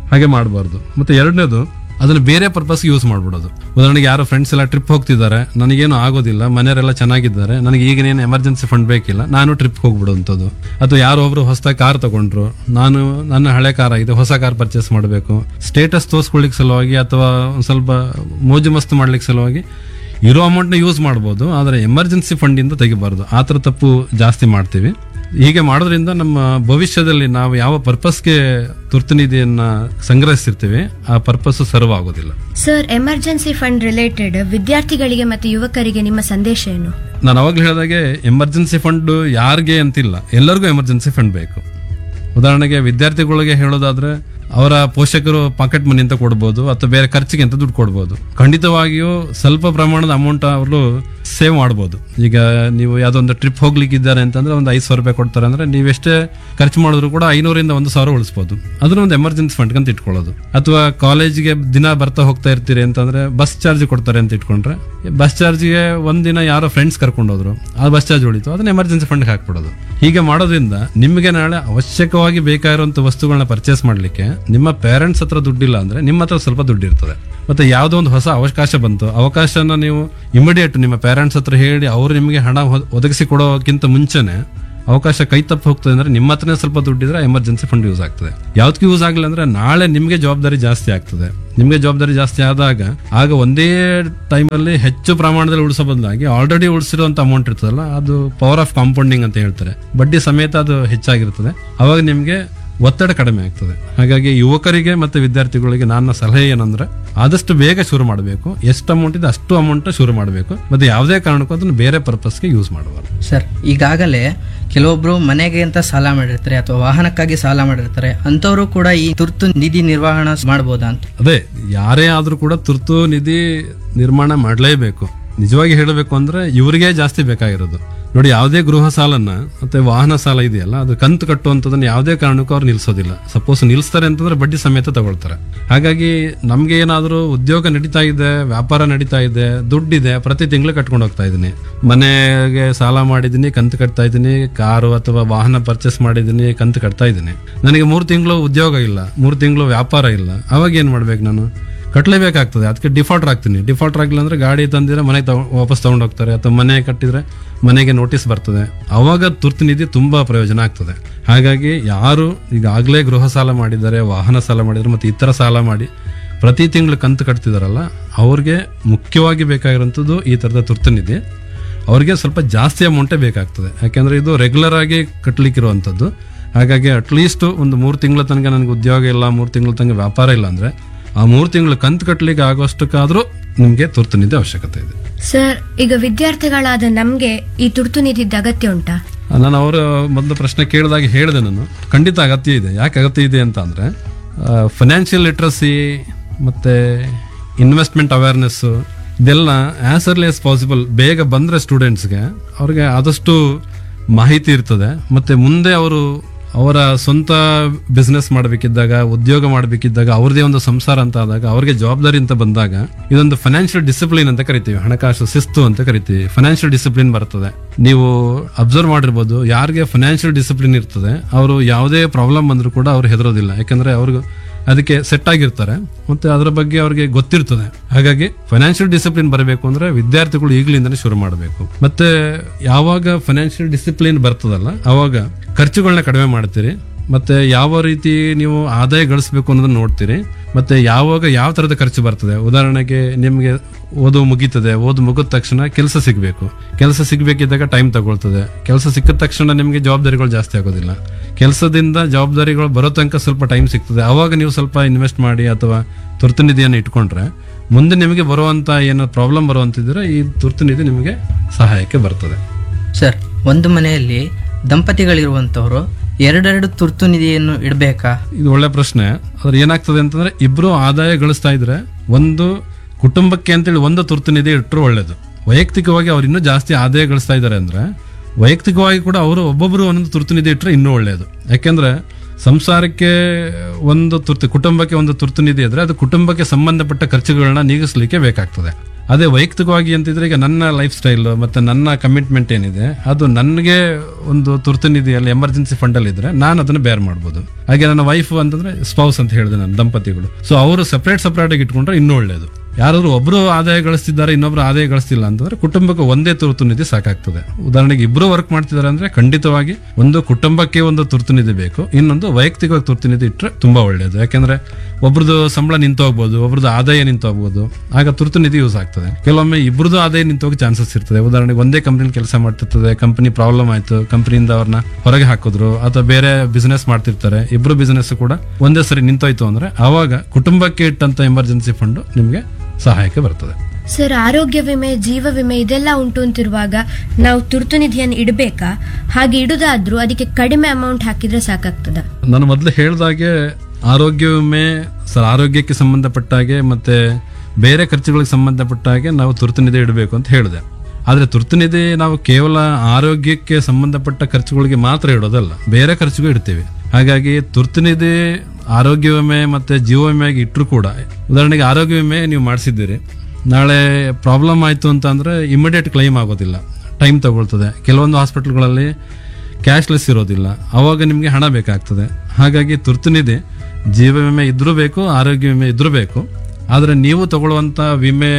ಹಾಗೆ ಮಾಡಬಾರ್ದು ಮತ್ತೆ ಎರಡನೇದು ಅದನ್ನ ಬೇರೆ ಪರ್ಪಸ್ ಯೂಸ್ ಮಾಡ್ಬಿಡೋದು ಉದಾಹರಣೆಗೆ ಯಾರೋ ಫ್ರೆಂಡ್ಸ್ ಎಲ್ಲ ಟ್ರಿಪ್ ಹೋಗ್ತಿದ್ದಾರೆ ನನಗೇನು ಆಗೋದಿಲ್ಲ ಮನೆಯವರೆಲ್ಲ ಚೆನ್ನಾಗಿದ್ದಾರೆ ನನಗೆ ಈಗೇನು ಎಮರ್ಜೆನ್ಸಿ ಫಂಡ್ ಬೇಕಿಲ್ಲ ನಾನು ಟ್ರಿಪ್ ಹೋಗ್ಬಿಡುವಂಥದ್ದು ಅಥವಾ ಯಾರೋ ಒಬ್ರು ಹೊಸ ಕಾರ್ ತಗೊಂಡ್ರು ನಾನು ನನ್ನ ಹಳೆ ಕಾರ್ ಆಗಿದೆ ಹೊಸ ಕಾರ್ ಪರ್ಚೇಸ್ ಮಾಡಬೇಕು ಸ್ಟೇಟಸ್ ತೋರಿಸ್ಕೊಳ್ಳಿಕ್ಕೆ ಸಲುವಾಗಿ ಅಥವಾ ಒಂದ್ ಸ್ವಲ್ಪ ಮೋಜು ಮಸ್ತು ಮಾಡ್ಲಿಕ್ಕೆ ಸಲುವಾಗಿ ಇರೋ ಅಮೌಂಟ್ನ ಯೂಸ್ ಮಾಡ್ಬೋದು ಆದರೆ ಎಮರ್ಜೆನ್ಸಿ ಫಂಡಿಂದ ತೆಗಿಬಾರ್ದು ಆ ಥರ ತಪ್ಪು ಜಾಸ್ತಿ ಮಾಡ್ತೀವಿ ಹೀಗೆ ಮಾಡೋದ್ರಿಂದ ನಮ್ಮ ಭವಿಷ್ಯದಲ್ಲಿ ನಾವು ಯಾವ ಪರ್ಪಸ್ಗೆ ತುರ್ತು ನಿಧಿಯನ್ನ ಸಂಗ್ರಹಿಸಿರ್ತೀವಿ ಆ ಪರ್ಪಸ್ ಸರ್ವ್ ಆಗೋದಿಲ್ಲ ಸರ್ ಎಮರ್ಜೆನ್ಸಿ ಫಂಡ್ ರಿಲೇಟೆಡ್ ವಿದ್ಯಾರ್ಥಿಗಳಿಗೆ ಮತ್ತು ಯುವಕರಿಗೆ ನಿಮ್ಮ ಸಂದೇಶ ಏನು ನಾನು ಅವಾಗಲೇ ಹೇಳಿದಾಗೆ ಎಮರ್ಜೆನ್ಸಿ ಫಂಡ್ ಯಾರಿಗೆ ಅಂತಿಲ್ಲ ಎಲ್ಲರಿಗೂ ಎಮರ್ಜೆನ್ಸಿ ಫಂಡ್ ಬೇಕು ಉದಾಹರಣೆಗೆ ವಿದ್ಯಾರ್ಥಿಗಳಿಗೆ ಹೇಳೋದಾದ್ರೆ ಅವರ ಪೋಷಕರು ಪಾಕೆಟ್ ಮನಿ ಅಂತ ಕೊಡ್ಬೋದು ಅಥವಾ ಬೇರೆ ಖರ್ಚಿಗೆ ಅಂತ ದುಡ್ಡು ಕೊಡ್ಬೋದು ಖಂಡಿತವಾಗಿಯೂ ಸ್ವಲ್ಪ ಪ್ರಮಾಣದ ಅಮೌಂಟ್ ಅವರು ಸೇವ್ ಮಾಡ್ಬೋದು ಈಗ ನೀವು ಯಾವುದೋ ಒಂದು ಟ್ರಿಪ್ ಹೋಗ್ಲಿಕ್ಕಿದ್ದಾರೆ ಅಂತಂದ್ರೆ ಒಂದು ಐದು ಸಾವಿರ ರೂಪಾಯಿ ಕೊಡ್ತಾರೆ ಅಂದ್ರೆ ನೀವೆಷ್ಟೇ ಖರ್ಚು ಮಾಡಿದ್ರು ಕೂಡ ಐನೂರಿಂದ ಒಂದು ಸಾವಿರ ಉಳಿಸ್ಬೋದು ಅದನ್ನ ಒಂದು ಎಮರ್ಜೆನ್ಸಿ ಫಂಡ್ ಅಂತ ಇಟ್ಕೊಳ್ಳೋದು ಅಥವಾ ಕಾಲೇಜ್ಗೆ ದಿನ ಬರ್ತಾ ಹೋಗ್ತಾ ಇರ್ತೀರಿ ಅಂತಂದ್ರೆ ಬಸ್ ಚಾರ್ಜ್ ಕೊಡ್ತಾರೆ ಅಂತ ಇಟ್ಕೊಂಡ್ರೆ ಬಸ್ ಚಾರ್ಜ್ಗೆ ಒಂದಿನ ಯಾರೋ ಫ್ರೆಂಡ್ಸ್ ಕರ್ಕೊಂಡು ಹೋದ್ರು ಆ ಬಸ್ ಚಾರ್ಜ್ ಉಳಿತು ಅದನ್ನ ಎಮರ್ಜೆನ್ಸಿ ಫಂಡ್ಗೆ ಹಾಕ್ಬಿಡೋದು ಹೀಗೆ ಮಾಡೋದ್ರಿಂದ ನಿಮಗೆ ನಾಳೆ ಅವಶ್ಯಕವಾಗಿ ಬೇಕಾಗಿರುವಂತ ವಸ್ತುಗಳನ್ನ ಪರ್ಚೇಸ್ ಮಾಡ್ಲಿಕ್ಕೆ ನಿಮ್ಮ ಪೇರೆಂಟ್ಸ್ ಹತ್ರ ದುಡ್ಡಿಲ್ಲ ಅಂದ್ರೆ ನಿಮ್ಮ ಹತ್ರ ಸ್ವಲ್ಪ ದುಡ್ಡು ಇರ್ತದೆ ಮತ್ತೆ ಯಾವುದೋ ಒಂದು ಹೊಸ ಅವಕಾಶ ಬಂತು ಅವಕಾಶನ ನೀವು ಇಮಿಡಿಯೇಟ್ ನಿಮ್ಮ ಪೇರೆಂಟ್ಸ್ ಹತ್ರ ಹೇಳಿ ಅವರು ನಿಮಗೆ ಹಣ ಒ- ಒದಗಿಸಿ ಕೊಡೋಕ್ಕಿಂತ ಮುಂಚೆನೆ ಅವಕಾಶ ಕೈ ತಪ್ಪಿ ಹೋಗ್ತದೆ ಅಂದ್ರೆ ನಿಮ್ಮ ಹತ್ರನೇ ಸ್ವಲ್ಪ ದುಡ್ಡಿದ್ರೆ ಎಮರ್ಜೆನ್ಸಿ ಫಂಡ್ ಯೂಸ್ ಆಗ್ತದೆ ಯಾವ್ದಕ್ಕೂ ಯೂಸ್ ಆಗಿಲ್ಲ ಅಂದ್ರೆ ನಾಳೆ ನಿಮಗೆ ಜವಾಬ್ದಾರಿ ಜಾಸ್ತಿ ಆಗ್ತದೆ ನಿಮಗೆ ಜವಾಬ್ದಾರಿ ಜಾಸ್ತಿ ಆದಾಗ ಆಗ ಒಂದೇ ಟೈಮಲ್ಲಿ ಹೆಚ್ಚು ಪ್ರಮಾಣದಲ್ಲಿ ಉಳಿಸೋ ಬದಲಾಗಿ ಆಲ್ರೆಡಿ ಉಳಿಸಿರುವಂತ ಅಮೌಂಟ್ ಇರ್ತದಲ್ಲ ಅದು ಪವರ್ ಆಫ್ ಕಾಂಪೌಂಡಿಂಗ್ ಅಂತ ಹೇಳ್ತಾರೆ ಬಡ್ಡಿ ಸಮೇತ ಅದು ಹೆಚ್ಚಾಗಿರ್ತದೆ ಅವಾಗ ನಿಮಗೆ ಒತ್ತಡ ಕಡಿಮೆ ಆಗ್ತದೆ ಹಾಗಾಗಿ ಯುವಕರಿಗೆ ಮತ್ತೆ ವಿದ್ಯಾರ್ಥಿಗಳಿಗೆ ನನ್ನ ಸಲಹೆ ಏನಂದ್ರೆ ಆದಷ್ಟು ಬೇಗ ಶುರು ಮಾಡಬೇಕು ಎಷ್ಟು ಅಮೌಂಟ್ ಇದೆ ಅಷ್ಟು ಅಮೌಂಟ್ ಶುರು ಮಾಡಬೇಕು ಮತ್ತೆ ಯಾವುದೇ ಕಾರಣಕ್ಕೂ ಅದನ್ನು ಬೇರೆ ಪರ್ಪಸ್ಗೆ ಯೂಸ್ ಮಾಡಬಾರ್ದು ಸರ್ ಈಗಾಗಲೇ ಕೆಲವೊಬ್ರು ಮನೆಗೆ ಅಂತ ಸಾಲ ಮಾಡಿರ್ತಾರೆ ಅಥವಾ ವಾಹನಕ್ಕಾಗಿ ಸಾಲ ಮಾಡಿರ್ತಾರೆ ಅಂಥವರು ಕೂಡ ಈ ತುರ್ತು ನಿಧಿ ನಿರ್ವಹಣಾ ಮಾಡ್ಬೋದಾ ಅಂತ ಅದೇ ಯಾರೇ ಆದ್ರೂ ಕೂಡ ತುರ್ತು ನಿಧಿ ನಿರ್ಮಾಣ ಮಾಡಲೇಬೇಕು ನಿಜವಾಗಿ ಹೇಳಬೇಕು ಅಂದ್ರೆ ಇವರಿಗೆ ಜಾಸ್ತಿ ಬೇಕಾಗಿರೋದು ನೋಡಿ ಯಾವುದೇ ಗೃಹ ಸಾಲನ್ನ ಮತ್ತೆ ವಾಹನ ಸಾಲ ಇದೆಯಲ್ಲ ಅದು ಕಂತು ಕಟ್ಟುವಂಥದ್ದನ್ನ ಯಾವುದೇ ಕಾರಣಕ್ಕೂ ಅವ್ರು ನಿಲ್ಸೋದಿಲ್ಲ ಸಪೋಸ್ ನಿಲ್ಸ್ತಾರೆ ಅಂತಂದ್ರೆ ಬಡ್ಡಿ ಸಮೇತ ತಗೊಳ್ತಾರೆ ಹಾಗಾಗಿ ನಮ್ಗೆ ಏನಾದರೂ ಉದ್ಯೋಗ ನಡೀತಾ ಇದೆ ವ್ಯಾಪಾರ ನಡೀತಾ ಇದೆ ದುಡ್ಡಿದೆ ಪ್ರತಿ ತಿಂಗಳು ಕಟ್ಕೊಂಡು ಹೋಗ್ತಾ ಇದ್ದೀನಿ ಮನೆಗೆ ಸಾಲ ಮಾಡಿದ್ದೀನಿ ಕಂತು ಕಟ್ತಾ ಇದ್ದೀನಿ ಕಾರು ಅಥವಾ ವಾಹನ ಪರ್ಚೇಸ್ ಮಾಡಿದ್ದೀನಿ ಕಂತು ಕಟ್ತಾ ಇದ್ದೀನಿ ನನಗೆ ಮೂರು ತಿಂಗಳು ಉದ್ಯೋಗ ಇಲ್ಲ ಮೂರು ತಿಂಗಳು ವ್ಯಾಪಾರ ಇಲ್ಲ ಅವಾಗ ಏನ್ ಮಾಡ್ಬೇಕು ನಾನು ಕಟ್ಟಲೇಬೇಕಾಗ್ತದೆ ಅದಕ್ಕೆ ಡಿಫಾಲ್ಟರ್ ಆಗ್ತೀನಿ ಡಿಫಾಲ್ಟರ್ ಆಗಿಲ್ಲ ಅಂದ್ರೆ ಗಾಡಿ ತಂದಿದ್ರೆ ಮನೆಗೆ ತಗೊ ವಾಪಸ್ ತಗೊಂಡು ಹೋಗ್ತಾರೆ ಅಥವಾ ಮನೆ ಕಟ್ಟಿದ್ರೆ ಮನೆಗೆ ನೋಟಿಸ್ ಬರ್ತದೆ ಅವಾಗ ತುರ್ತು ನಿಧಿ ತುಂಬಾ ಪ್ರಯೋಜನ ಆಗ್ತದೆ ಹಾಗಾಗಿ ಯಾರು ಈಗಾಗಲೇ ಗೃಹ ಸಾಲ ಮಾಡಿದ್ದಾರೆ ವಾಹನ ಸಾಲ ಮಾಡಿದ್ದಾರೆ ಮತ್ತೆ ಇತರ ಸಾಲ ಮಾಡಿ ಪ್ರತಿ ತಿಂಗಳು ಕಂತು ಕಟ್ತಿದಾರಲ್ಲ ಅವ್ರಿಗೆ ಮುಖ್ಯವಾಗಿ ಬೇಕಾಗಿರುವಂಥದ್ದು ಈ ಥರದ ತುರ್ತು ನಿಧಿ ಅವ್ರಿಗೆ ಸ್ವಲ್ಪ ಜಾಸ್ತಿ ಅಮೌಂಟೇ ಬೇಕಾಗ್ತದೆ ಯಾಕೆಂದ್ರೆ ಇದು ರೆಗ್ಯುಲರ್ ಆಗಿ ಕಟ್ಟಲಿಕ್ಕಿರುವಂಥದ್ದು ಹಾಗಾಗಿ ಅಟ್ಲೀಸ್ಟ್ ಒಂದು ಮೂರು ತಿಂಗಳ ತನಕ ನನಗೆ ಉದ್ಯೋಗ ಇಲ್ಲ ಮೂರು ತಿಂಗಳ ತನಕ ವ್ಯಾಪಾರ ಇಲ್ಲ ಅಂದ್ರೆ ಆ ಮೂರು ತಿಂಗಳು ಕಂತು ಕಟ್ಟಲಿಕ್ಕೆ ಆಗೋಷ್ಟಕ್ಕಾದ್ರೂ ನಿಮಗೆ ತುರ್ತು ನಿಧಿ ಅವಶ್ಯಕತೆ ಇದೆ ಸರ್ ಈಗ ವಿದ್ಯಾರ್ಥಿಗಳಾದ ನಮ್ಗೆ ಈ ತುರ್ತು ನಿಧಿದ ಅಗತ್ಯ ಉಂಟಾ ನಾನು ಅವರ ಮೊದಲು ಪ್ರಶ್ನೆ ಕೇಳಿದಾಗ ಹೇಳಿದೆ ನಾನು ಖಂಡಿತ ಅಗತ್ಯ ಇದೆ ಯಾಕೆ ಅಗತ್ಯ ಇದೆ ಅಂತ ಅಂದ್ರೆ ಫೈನಾನ್ಷಿಯಲ್ ಲಿಟ್ರಸಿ ಮತ್ತೆ ಇನ್ವೆಸ್ಟ್ಮೆಂಟ್ ಅವೇರ್ನೆಸ್ ಇದೆಲ್ಲ ಆಸ್ ಅರ್ಲಿ ಆಸ್ ಪಾಸಿಬಲ್ ಬೇಗ ಬಂದ್ರೆ ಸ್ಟೂಡೆಂಟ್ಸ್ಗೆ ಅವ್ರಿಗೆ ಆದಷ್ಟು ಮಾಹಿತಿ ಇರ್ತದೆ ಮತ್ತೆ ಮುಂದೆ ಅವರು ಅವರ ಸ್ವಂತ ಬಿಸ್ನೆಸ್ ಮಾಡಬೇಕಿದ್ದಾಗ ಉದ್ಯೋಗ ಮಾಡಬೇಕಿದ್ದಾಗ ಅವ್ರದೇ ಒಂದು ಸಂಸಾರ ಅಂತ ಆದಾಗ ಅವ್ರಿಗೆ ಜವಾಬ್ದಾರಿ ಅಂತ ಬಂದಾಗ ಇದೊಂದು ಫೈನಾನ್ಷಿಯಲ್ ಡಿಸಿಪ್ಲಿನ್ ಅಂತ ಕರಿತೀವಿ ಹಣಕಾಸು ಶಿಸ್ತು ಅಂತ ಕರಿತೀವಿ ಫೈನಾನ್ಷಿಯಲ್ ಡಿಸಿಪ್ಲಿನ್ ಬರ್ತದೆ ನೀವು ಅಬ್ಸರ್ವ್ ಮಾಡಿರ್ಬೋದು ಯಾರಿಗೆ ಫೈನಾನ್ಷಿಯಲ್ ಡಿಸಿಪ್ಲಿನ್ ಇರ್ತದೆ ಅವರು ಯಾವುದೇ ಪ್ರಾಬ್ಲಮ್ ಬಂದರೂ ಕೂಡ ಅವ್ರು ಹೆದರೋದಿಲ್ಲ ಯಾಕಂದ್ರೆ ಅವ್ರಿಗೆ ಅದಕ್ಕೆ ಸೆಟ್ ಆಗಿರ್ತಾರೆ ಮತ್ತೆ ಅದರ ಬಗ್ಗೆ ಅವ್ರಿಗೆ ಗೊತ್ತಿರ್ತದೆ ಹಾಗಾಗಿ ಫೈನಾನ್ಷಿಯಲ್ ಡಿಸಿಪ್ಲಿನ್ ಬರಬೇಕು ಅಂದ್ರೆ ವಿದ್ಯಾರ್ಥಿಗಳು ಈಗಲಿಂದನೇ ಶುರು ಮಾಡಬೇಕು ಮತ್ತೆ ಯಾವಾಗ ಫೈನಾನ್ಷಿಯಲ್ ಡಿಸಿಪ್ಲಿನ್ ಬರ್ತದಲ್ಲ ಅವಾಗ ಖರ್ಚುಗಳನ್ನ ಕಡಿಮೆ ಮಾಡ್ತೀರಿ ಮತ್ತೆ ಯಾವ ರೀತಿ ನೀವು ಆದಾಯ ಗಳಿಸಬೇಕು ಅನ್ನೋದನ್ನ ನೋಡ್ತೀರಿ ಮತ್ತೆ ಯಾವಾಗ ಯಾವ ತರದ ಖರ್ಚು ಬರ್ತದೆ ಉದಾಹರಣೆಗೆ ನಿಮಗೆ ಓದು ಮುಗೀತದೆ ಓದು ಮುಗಿದ ತಕ್ಷಣ ಕೆಲಸ ಸಿಗಬೇಕು ಕೆಲಸ ಸಿಗ್ಬೇಕಿದ್ದಾಗ ಟೈಮ್ ತಗೊಳ್ತದೆ ಕೆಲಸ ಸಿಕ್ಕಿದ ತಕ್ಷಣ ನಿಮಗೆ ಜವಾಬ್ದಾರಿಗಳು ಜಾಸ್ತಿ ಆಗೋದಿಲ್ಲ ಕೆಲಸದಿಂದ ಜವಾಬ್ದಾರಿಗಳು ಬರೋ ತನಕ ಸ್ವಲ್ಪ ಟೈಮ್ ಸಿಗ್ತದೆ ಅವಾಗ ನೀವು ಸ್ವಲ್ಪ ಇನ್ವೆಸ್ಟ್ ಮಾಡಿ ಅಥವಾ ತುರ್ತು ನಿಧಿಯನ್ನು ಇಟ್ಕೊಂಡ್ರೆ ಮುಂದೆ ನಿಮಗೆ ಬರುವಂತ ಏನೋ ಪ್ರಾಬ್ಲಮ್ ಬರುವಂತಿದ್ರೆ ಈ ತುರ್ತು ನಿಧಿ ನಿಮಗೆ ಸಹಾಯಕ್ಕೆ ಬರ್ತದೆ ಸರ್ ಒಂದು ಮನೆಯಲ್ಲಿ ದಂಪತಿಗಳಿರುವಂತವರು ಎರಡೆರಡು ತುರ್ತು ನಿಧಿಯನ್ನು ಇಡಬೇಕಾ ಇದು ಒಳ್ಳೆ ಪ್ರಶ್ನೆ ಅದ್ರ ಏನಾಗ್ತದೆ ಅಂತಂದ್ರೆ ಇಬ್ರು ಆದಾಯ ಗಳಿಸ್ತಾ ಇದ್ರೆ ಒಂದು ಕುಟುಂಬಕ್ಕೆ ಅಂತೇಳಿ ಒಂದು ತುರ್ತು ನಿಧಿ ಇಟ್ಟರು ಒಳ್ಳೇದು ವೈಯಕ್ತಿಕವಾಗಿ ಅವ್ರು ಇನ್ನೂ ಜಾಸ್ತಿ ಆದಾಯ ಗಳಿಸ್ತಾ ಇದ್ದಾರೆ ಅಂದ್ರೆ ವೈಯಕ್ತಿಕವಾಗಿ ಕೂಡ ಅವರು ಒಬ್ಬೊಬ್ರು ಒಂದೊಂದು ತುರ್ತು ನಿಧಿ ಇಟ್ಟರೆ ಇನ್ನೂ ಒಳ್ಳೆಯದು ಯಾಕೆಂದ್ರೆ ಸಂಸಾರಕ್ಕೆ ಒಂದು ತುರ್ತು ಕುಟುಂಬಕ್ಕೆ ಒಂದು ತುರ್ತು ನಿಧಿ ಇದ್ರೆ ಅದು ಕುಟುಂಬಕ್ಕೆ ಸಂಬಂಧಪಟ್ಟ ಖರ್ಚುಗಳನ್ನ ನೀಗಿಸ್ಲಿಕ್ಕೆ ಬೇಕಾಗ್ತದೆ ಅದೇ ವೈಯಕ್ತಿಕವಾಗಿ ಅಂತಿದ್ರೆ ಈಗ ನನ್ನ ಲೈಫ್ ಸ್ಟೈಲ್ ಮತ್ತೆ ನನ್ನ ಕಮಿಟ್ಮೆಂಟ್ ಏನಿದೆ ಅದು ನನಗೆ ಒಂದು ತುರ್ತು ನಿಧಿಯಲ್ಲಿ ಎಮರ್ಜೆನ್ಸಿ ಫಂಡ್ ಅಲ್ಲಿ ಇದ್ರೆ ನಾನು ಅದನ್ನ ಬೇರ್ ಮಾಡ್ಬೋದು ಹಾಗೆ ನನ್ನ ವೈಫ್ ಅಂತಂದ್ರೆ ಸ್ಪೌಸ್ ಅಂತ ಹೇಳಿದೆ ನಾನು ದಂಪತಿಗಳು ಸೊ ಅವರು ಸಪ್ರೇಟ್ ಸಪ್ರೇಟ್ ಆಗಿ ಇಟ್ಕೊಂಡ್ರೆ ಇನ್ನೂ ಒಳ್ಳೇದು ಯಾರಾದ್ರೂ ಒಬ್ರು ಆದಾಯ ಗಳಿಸ್ತಿದ್ದಾರೆ ಇನ್ನೊಬ್ರು ಆದಾಯ ಗಳಿಸ್ತಿಲ್ಲ ಅಂತಂದ್ರೆ ಕುಟುಂಬಕ್ಕೆ ಒಂದೇ ತುರ್ತು ನಿಧಿ ಸಾಕಾಗ್ತದೆ ಉದಾಹರಣೆಗೆ ಇಬ್ರು ವರ್ಕ್ ಮಾಡ್ತಿದ್ದಾರೆ ಅಂದ್ರೆ ಖಂಡಿತವಾಗಿ ಒಂದು ಕುಟುಂಬಕ್ಕೆ ಒಂದು ತುರ್ತು ನಿಧಿ ಬೇಕು ಇನ್ನೊಂದು ವೈಯಕ್ತಿಕವಾಗಿ ತುರ್ತು ನಿಧಿ ಇಟ್ಟರೆ ತುಂಬಾ ಒಳ್ಳೆಯದು ಯಾಕೆಂದ್ರೆ ಒಬ್ರದ್ದು ಸಂಬಳ ನಿಂತು ಹೋಗ್ಬೋದು ಒಬ್ರದ್ದು ಆದಾಯ ನಿಂತು ಹೋಗ್ಬೋದು ಆಗ ತುರ್ತು ನಿಧಿ ಯೂಸ್ ಆಗ್ತದೆ ಕೆಲವೊಮ್ಮೆ ಇಬ್ರದ್ದು ಆದಾಯ ನಿಂತು ಹೋಗಿ ಚಾನ್ಸಸ್ ಇರ್ತದೆ ಉದಾಹರಣೆಗೆ ಒಂದೇ ಕಂಪನಿ ಕೆಲಸ ಮಾಡ್ತಿರ್ತದೆ ಕಂಪನಿ ಪ್ರಾಬ್ಲಮ್ ಆಯ್ತು ಕಂಪನಿಯಿಂದ ಅವ್ರನ್ನ ಹೊರಗೆ ಹಾಕಿದ್ರು ಅಥವಾ ಬೇರೆ ಬಿಸ್ನೆಸ್ ಮಾಡ್ತಿರ್ತಾರೆ ಇಬ್ರು ಬಿಸ್ನೆಸ್ ಕೂಡ ಒಂದೇ ಸರಿ ನಿಂತೋಯ್ತು ಅಂದ್ರೆ ಆವಾಗ ಕುಟುಂಬಕ್ಕೆ ಇಟ್ಟಂತ ಎಮರ್ಜೆನ್ಸಿ ಫಂಡ್ ನಿಮ್ಗೆ ಸಹಾಯಕ್ಕೆ ಬರ್ತದೆ ಸರ್ ಆರೋಗ್ಯ ವಿಮೆ ಜೀವ ವಿಮೆ ಇದೆಲ್ಲ ಉಂಟು ಅಂತಿರುವಾಗ ನಾವು ತುರ್ತು ನಿಧಿಯನ್ನು ಇಡಬೇಕಾ ಹಾಗೆ ಇಡುದಾದ್ರೂ ಅದಕ್ಕೆ ಕಡಿಮೆ ಅಮೌಂಟ್ ಹಾಕಿದ್ರೆ ಸಾಕಾಗ್ತದ ನಾನು ಮೊದಲು ಹೇಳ್ದಾಗೆ ಆರೋಗ್ಯ ವಿಮೆ ಸರ್ ಆರೋಗ್ಯಕ್ಕೆ ಸಂಬಂಧಪಟ್ಟ ಹಾಗೆ ಮತ್ತೆ ಬೇರೆ ಖರ್ಚುಗಳಿಗೆ ಸಂಬಂಧಪಟ್ಟ ಹಾಗೆ ನಾವು ತುರ್ತು ನಿಧಿ ಇಡಬೇಕು ಅಂತ ಹೇಳಿದೆ ಆದರೆ ತುರ್ತು ನಿಧಿ ನಾವು ಕೇವಲ ಆರೋಗ್ಯಕ್ಕೆ ಸಂಬಂಧಪಟ್ಟ ಖರ್ಚುಗಳಿಗೆ ಮಾತ್ರ ಇಡೋದಲ್ಲ ಬೇರೆ ಖರ್ಚುಗೂ ಇಡ್ತೀವಿ ಹಾಗಾಗಿ ತುರ್ತು ನಿಧಿ ಆರೋಗ್ಯ ವಿಮೆ ಮತ್ತೆ ಜೀವ ವಿಮೆಗೆ ಇಟ್ಟರು ಕೂಡ ಉದಾಹರಣೆಗೆ ಆರೋಗ್ಯ ವಿಮೆ ನೀವು ಮಾಡಿಸಿದ್ದೀರಿ ನಾಳೆ ಪ್ರಾಬ್ಲಮ್ ಆಯಿತು ಅಂತ ಅಂದರೆ ಇಮಿಡಿಯೇಟ್ ಕ್ಲೈಮ್ ಆಗೋದಿಲ್ಲ ಟೈಮ್ ತಗೊಳ್ತದೆ ಕೆಲವೊಂದು ಹಾಸ್ಪಿಟಲ್ಗಳಲ್ಲಿ ಕ್ಯಾಶ್ಲೆಸ್ ಇರೋದಿಲ್ಲ ಅವಾಗ ನಿಮಗೆ ಹಣ ಬೇಕಾಗ್ತದೆ ಹಾಗಾಗಿ ತುರ್ತು ನಿಧಿ ಜೀವ ವಿಮೆ ಇದ್ರೂ ಬೇಕು ಆರೋಗ್ಯ ವಿಮೆ ಇದ್ರೂ ಬೇಕು ಆದರೆ ನೀವು ತಗೊಳ್ಳುವಂಥ ವಿಮೆ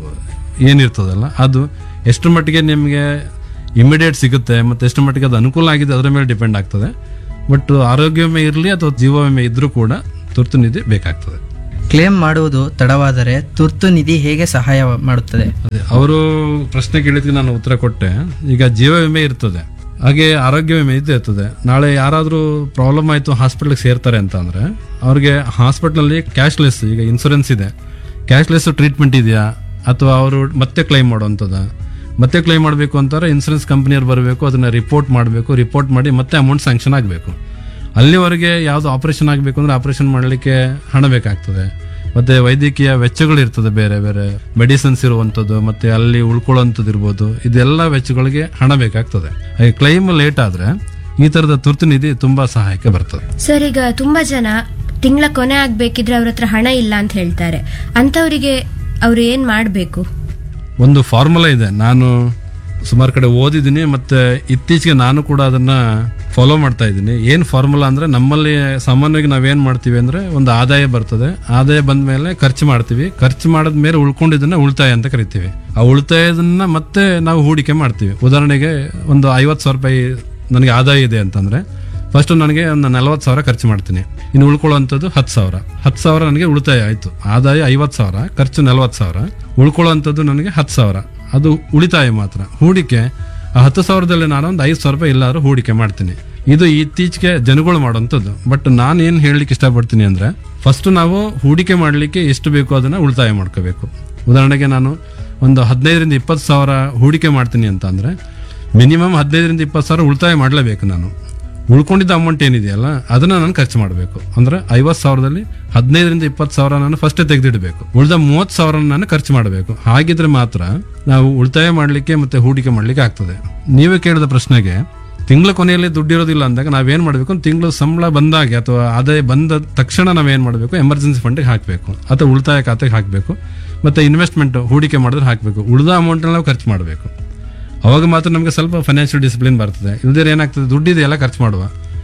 ಏನಿರ್ತದಲ್ಲ ಅದು ಎಷ್ಟು ಮಟ್ಟಿಗೆ ನಿಮಗೆ ಇಮಿಡಿಯೇಟ್ ಸಿಗುತ್ತೆ ಮತ್ತು ಎಷ್ಟು ಮಟ್ಟಿಗೆ ಅದು ಅನುಕೂಲ ಆಗಿದೆ ಅದರ ಮೇಲೆ ಡಿಪೆಂಡ್ ಆಗ್ತದೆ ಬಟ್ ಆರೋಗ್ಯ ವಿಮೆ ಇರಲಿ ಅಥವಾ ಜೀವ ವಿಮೆ ಇದ್ರೂ ಕೂಡ ತುರ್ತು ನಿಧಿ ಬೇಕಾಗ್ತದೆ ಕ್ಲೇಮ್ ಮಾಡುವುದು ತಡವಾದರೆ ತುರ್ತು ನಿಧಿ ಹೇಗೆ ಸಹಾಯ ಮಾಡುತ್ತದೆ ಅದೇ ಅವರು ಪ್ರಶ್ನೆ ಕೇಳಿದ್ಕೆ ನಾನು ಉತ್ತರ ಕೊಟ್ಟೆ ಈಗ ಜೀವ ವಿಮೆ ಇರ್ತದೆ ಹಾಗೆ ಆರೋಗ್ಯ ವಿಮೆ ಇದ್ದೇ ಇರ್ತದೆ ನಾಳೆ ಯಾರಾದರೂ ಪ್ರಾಬ್ಲಮ್ ಆಯಿತು ಹಾಸ್ಪಿಟ್ಲಿಗೆ ಸೇರ್ತಾರೆ ಅಂತ ಅಂದ್ರೆ ಅವ್ರಿಗೆ ಹಾಸ್ಪಿಟ್ಲಲ್ಲಿ ಕ್ಯಾಶ್ಲೆಸ್ ಈಗ ಇನ್ಸೂರೆನ್ಸ್ ಇದೆ ಕ್ಯಾಶ್ಲೆಸ್ ಟ್ರೀಟ್ಮೆಂಟ್ ಇದೆಯಾ ಅಥವಾ ಅವರು ಮತ್ತೆ ಕ್ಲೈಮ್ ಮಾಡುವಂಥದ್ದು ಮತ್ತೆ ಕ್ಲೈಮ್ ಮಾಡಬೇಕು ಅಂತಾರೆ ಇನ್ಸೂರೆನ್ಸ್ ಕಂಪ್ನಿಯವ್ರು ಬರಬೇಕು ಅದನ್ನ ರಿಪೋರ್ಟ್ ಮಾಡಬೇಕು ರಿಪೋರ್ಟ್ ಮಾಡಿ ಮತ್ತೆ ಅಮೌಂಟ್ ಸ್ಯಾಂಕ್ಷನ್ ಆಗಬೇಕು ಅಲ್ಲಿವರೆಗೆ ಯಾವುದು ಆಪರೇಷನ್ ಆಗಬೇಕು ಅಂದ್ರೆ ಆಪರೇಷನ್ ಮಾಡಲಿಕ್ಕೆ ಹಣ ಬೇಕಾಗ್ತದೆ ಮತ್ತೆ ವೈದ್ಯಕೀಯ ವೆಚ್ಚಗಳು ಇರ್ತದೆ ಬೇರೆ ಬೇರೆ ಮೆಡಿಸಿನ್ಸ್ ಇರುವಂಥದ್ದು ಮತ್ತೆ ಅಲ್ಲಿ ಉಳ್ಕೊಳ್ಳೋಂಥದ್ದು ಇರ್ಬೋದು ಇದೆಲ್ಲ ವೆಚ್ಚಗಳಿಗೆ ಹಣ ಬೇಕಾಗ್ತದೆ ಹಾಗೆ ಕ್ಲೈಮ್ ಲೇಟ್ ಆದ್ರೆ ಈ ತರದ ತುರ್ತು ನಿಧಿ ತುಂಬಾ ಸಹಾಯಕ್ಕೆ ಬರ್ತದೆ ಸರ್ ಈಗ ತುಂಬಾ ಜನ ತಿಂಗಳ ಕೊನೆ ಆಗ್ಬೇಕಿದ್ರೆ ಅವ್ರ ಹತ್ರ ಹಣ ಇಲ್ಲ ಅಂತ ಹೇಳ್ತಾರೆ ಅಂತವರಿಗೆ ಅವ್ರು ಏನ್ ಮಾಡ್ಬೇಕು ಒಂದು ಫಾರ್ಮುಲಾ ಇದೆ ನಾನು ಸುಮಾರು ಕಡೆ ಓದಿದ್ದೀನಿ ಮತ್ತೆ ಇತ್ತೀಚೆಗೆ ನಾನು ಕೂಡ ಅದನ್ನ ಫಾಲೋ ಮಾಡ್ತಾ ಇದ್ದೀನಿ ಏನ್ ಫಾರ್ಮುಲಾ ಅಂದ್ರೆ ನಮ್ಮಲ್ಲಿ ಸಾಮಾನ್ಯವಾಗಿ ನಾವೇನ್ ಮಾಡ್ತೀವಿ ಅಂದ್ರೆ ಒಂದು ಆದಾಯ ಬರ್ತದೆ ಆದಾಯ ಬಂದ ಮೇಲೆ ಖರ್ಚು ಮಾಡ್ತೀವಿ ಖರ್ಚು ಮಾಡಿದ ಮೇಲೆ ಉಳ್ಕೊಂಡಿದ್ದನ್ನ ಉಳಿತಾಯ ಅಂತ ಕರಿತೀವಿ ಆ ಉಳಿತಾಯದನ್ನ ಮತ್ತೆ ನಾವು ಹೂಡಿಕೆ ಮಾಡ್ತೀವಿ ಉದಾಹರಣೆಗೆ ಒಂದು ಐವತ್ತು ಸಾವಿರ ರೂಪಾಯಿ ನನಗೆ ಆದಾಯ ಇದೆ ಅಂತಂದ್ರೆ ಫಸ್ಟ್ ನನಗೆ ಒಂದು ನಲವತ್ತು ಸಾವಿರ ಖರ್ಚು ಮಾಡ್ತೀನಿ ಇನ್ನು ಉಳ್ಕೊಳ್ಳುವಂಥದ್ದು ಹತ್ತು ಸಾವಿರ ಹತ್ತು ಸಾವಿರ ನನಗೆ ಉಳಿತಾಯ ಆಯಿತು ಆದಾಯ ಐವತ್ತು ಸಾವಿರ ಖರ್ಚು ನಲವತ್ತು ಸಾವಿರ ಉಳ್ಕೊಳ್ಳುವಂಥದ್ದು ನನಗೆ ಹತ್ತು ಸಾವಿರ ಅದು ಉಳಿತಾಯ ಮಾತ್ರ ಹೂಡಿಕೆ ಆ ಹತ್ತು ಸಾವಿರದಲ್ಲಿ ನಾನು ಒಂದು ಐದು ಸಾವಿರ ರೂಪಾಯಿ ಎಲ್ಲಾದ್ರೂ ಹೂಡಿಕೆ ಮಾಡ್ತೀನಿ ಇದು ಇತ್ತೀಚೆಗೆ ಜನಗಳು ಮಾಡುವಂಥದ್ದು ಬಟ್ ನಾನು ಏನು ಹೇಳಲಿಕ್ಕೆ ಇಷ್ಟಪಡ್ತೀನಿ ಅಂದ್ರೆ ಫಸ್ಟ್ ನಾವು ಹೂಡಿಕೆ ಮಾಡಲಿಕ್ಕೆ ಎಷ್ಟು ಬೇಕೋ ಅದನ್ನ ಉಳಿತಾಯ ಮಾಡ್ಕೋಬೇಕು ಉದಾಹರಣೆಗೆ ನಾನು ಒಂದು ಹದಿನೈದರಿಂದ ಇಪ್ಪತ್ತು ಸಾವಿರ ಹೂಡಿಕೆ ಮಾಡ್ತೀನಿ ಅಂತ ಅಂದ್ರೆ ಮಿನಿಮಮ್ ಹದಿನೈದರಿಂದ ಇಪ್ಪತ್ತು ಸಾವಿರ ಉಳಿತಾಯ ಮಾಡಲೇಬೇಕು ನಾನು ಉಳ್ಕೊಂಡಿದ್ದ ಅಮೌಂಟ್ ಏನಿದೆಯಲ್ಲ ಅದನ್ನ ನಾನು ಖರ್ಚು ಮಾಡಬೇಕು ಅಂದ್ರೆ ಐವತ್ತು ಸಾವಿರದಲ್ಲಿ ಹದಿನೈದರಿಂದ ಇಪ್ಪತ್ತು ಸಾವಿರ ನಾನು ಫಸ್ಟೇ ತೆಗೆದಿಡಬೇಕು ಉಳಿದ ಮೂವತ್ತು ಸಾವಿರ ನಾನು ಖರ್ಚು ಮಾಡಬೇಕು ಹಾಗಿದ್ರೆ ಮಾತ್ರ ನಾವು ಉಳಿತಾಯ ಮಾಡಲಿಕ್ಕೆ ಮತ್ತೆ ಹೂಡಿಕೆ ಮಾಡಲಿಕ್ಕೆ ಆಗ್ತದೆ ನೀವೇ ಕೇಳಿದ ಪ್ರಶ್ನೆಗೆ ತಿಂಗಳ ಕೊನೆಯಲ್ಲಿ ದುಡ್ಡಿರೋದಿಲ್ಲ ಅಂದಾಗ ನಾವೇನ್ ಮಾಡಬೇಕು ತಿಂಗಳು ಸಂಬಳ ಬಂದಾಗೆ ಅಥವಾ ಆದಾಯ ಬಂದ ತಕ್ಷಣ ನಾವೇನ್ ಮಾಡಬೇಕು ಎಮರ್ಜೆನ್ಸಿ ಫಂಡಿಗೆ ಹಾಕಬೇಕು ಅಥವಾ ಉಳಿತಾಯ ಖಾತೆಗೆ ಹಾಕಬೇಕು ಮತ್ತೆ ಇನ್ವೆಸ್ಟ್ಮೆಂಟ್ ಹೂಡಿಕೆ ಮಾಡಿದ್ರೆ ಹಾಕಬೇಕು ಉಳಿದ ಅಮೌಂಟ್ ನಾವು ಖರ್ಚು ಮಾಡಬೇಕು ಅವಾಗ ಮಾತ್ರ ನಮಗೆ ಸ್ವಲ್ಪ ಫೈನಾನ್ಷಿಯಲ್ ಡಿಸಿಪ್ಲಿನ್ ಬರ್ತದೆ ಇಲ್ದಿರ ಏನಾಗ್ತದೆ ದುಡ್ಡಿದೆ ಎಲ್ಲ ಖರ್ಚು ಮಾಡುವ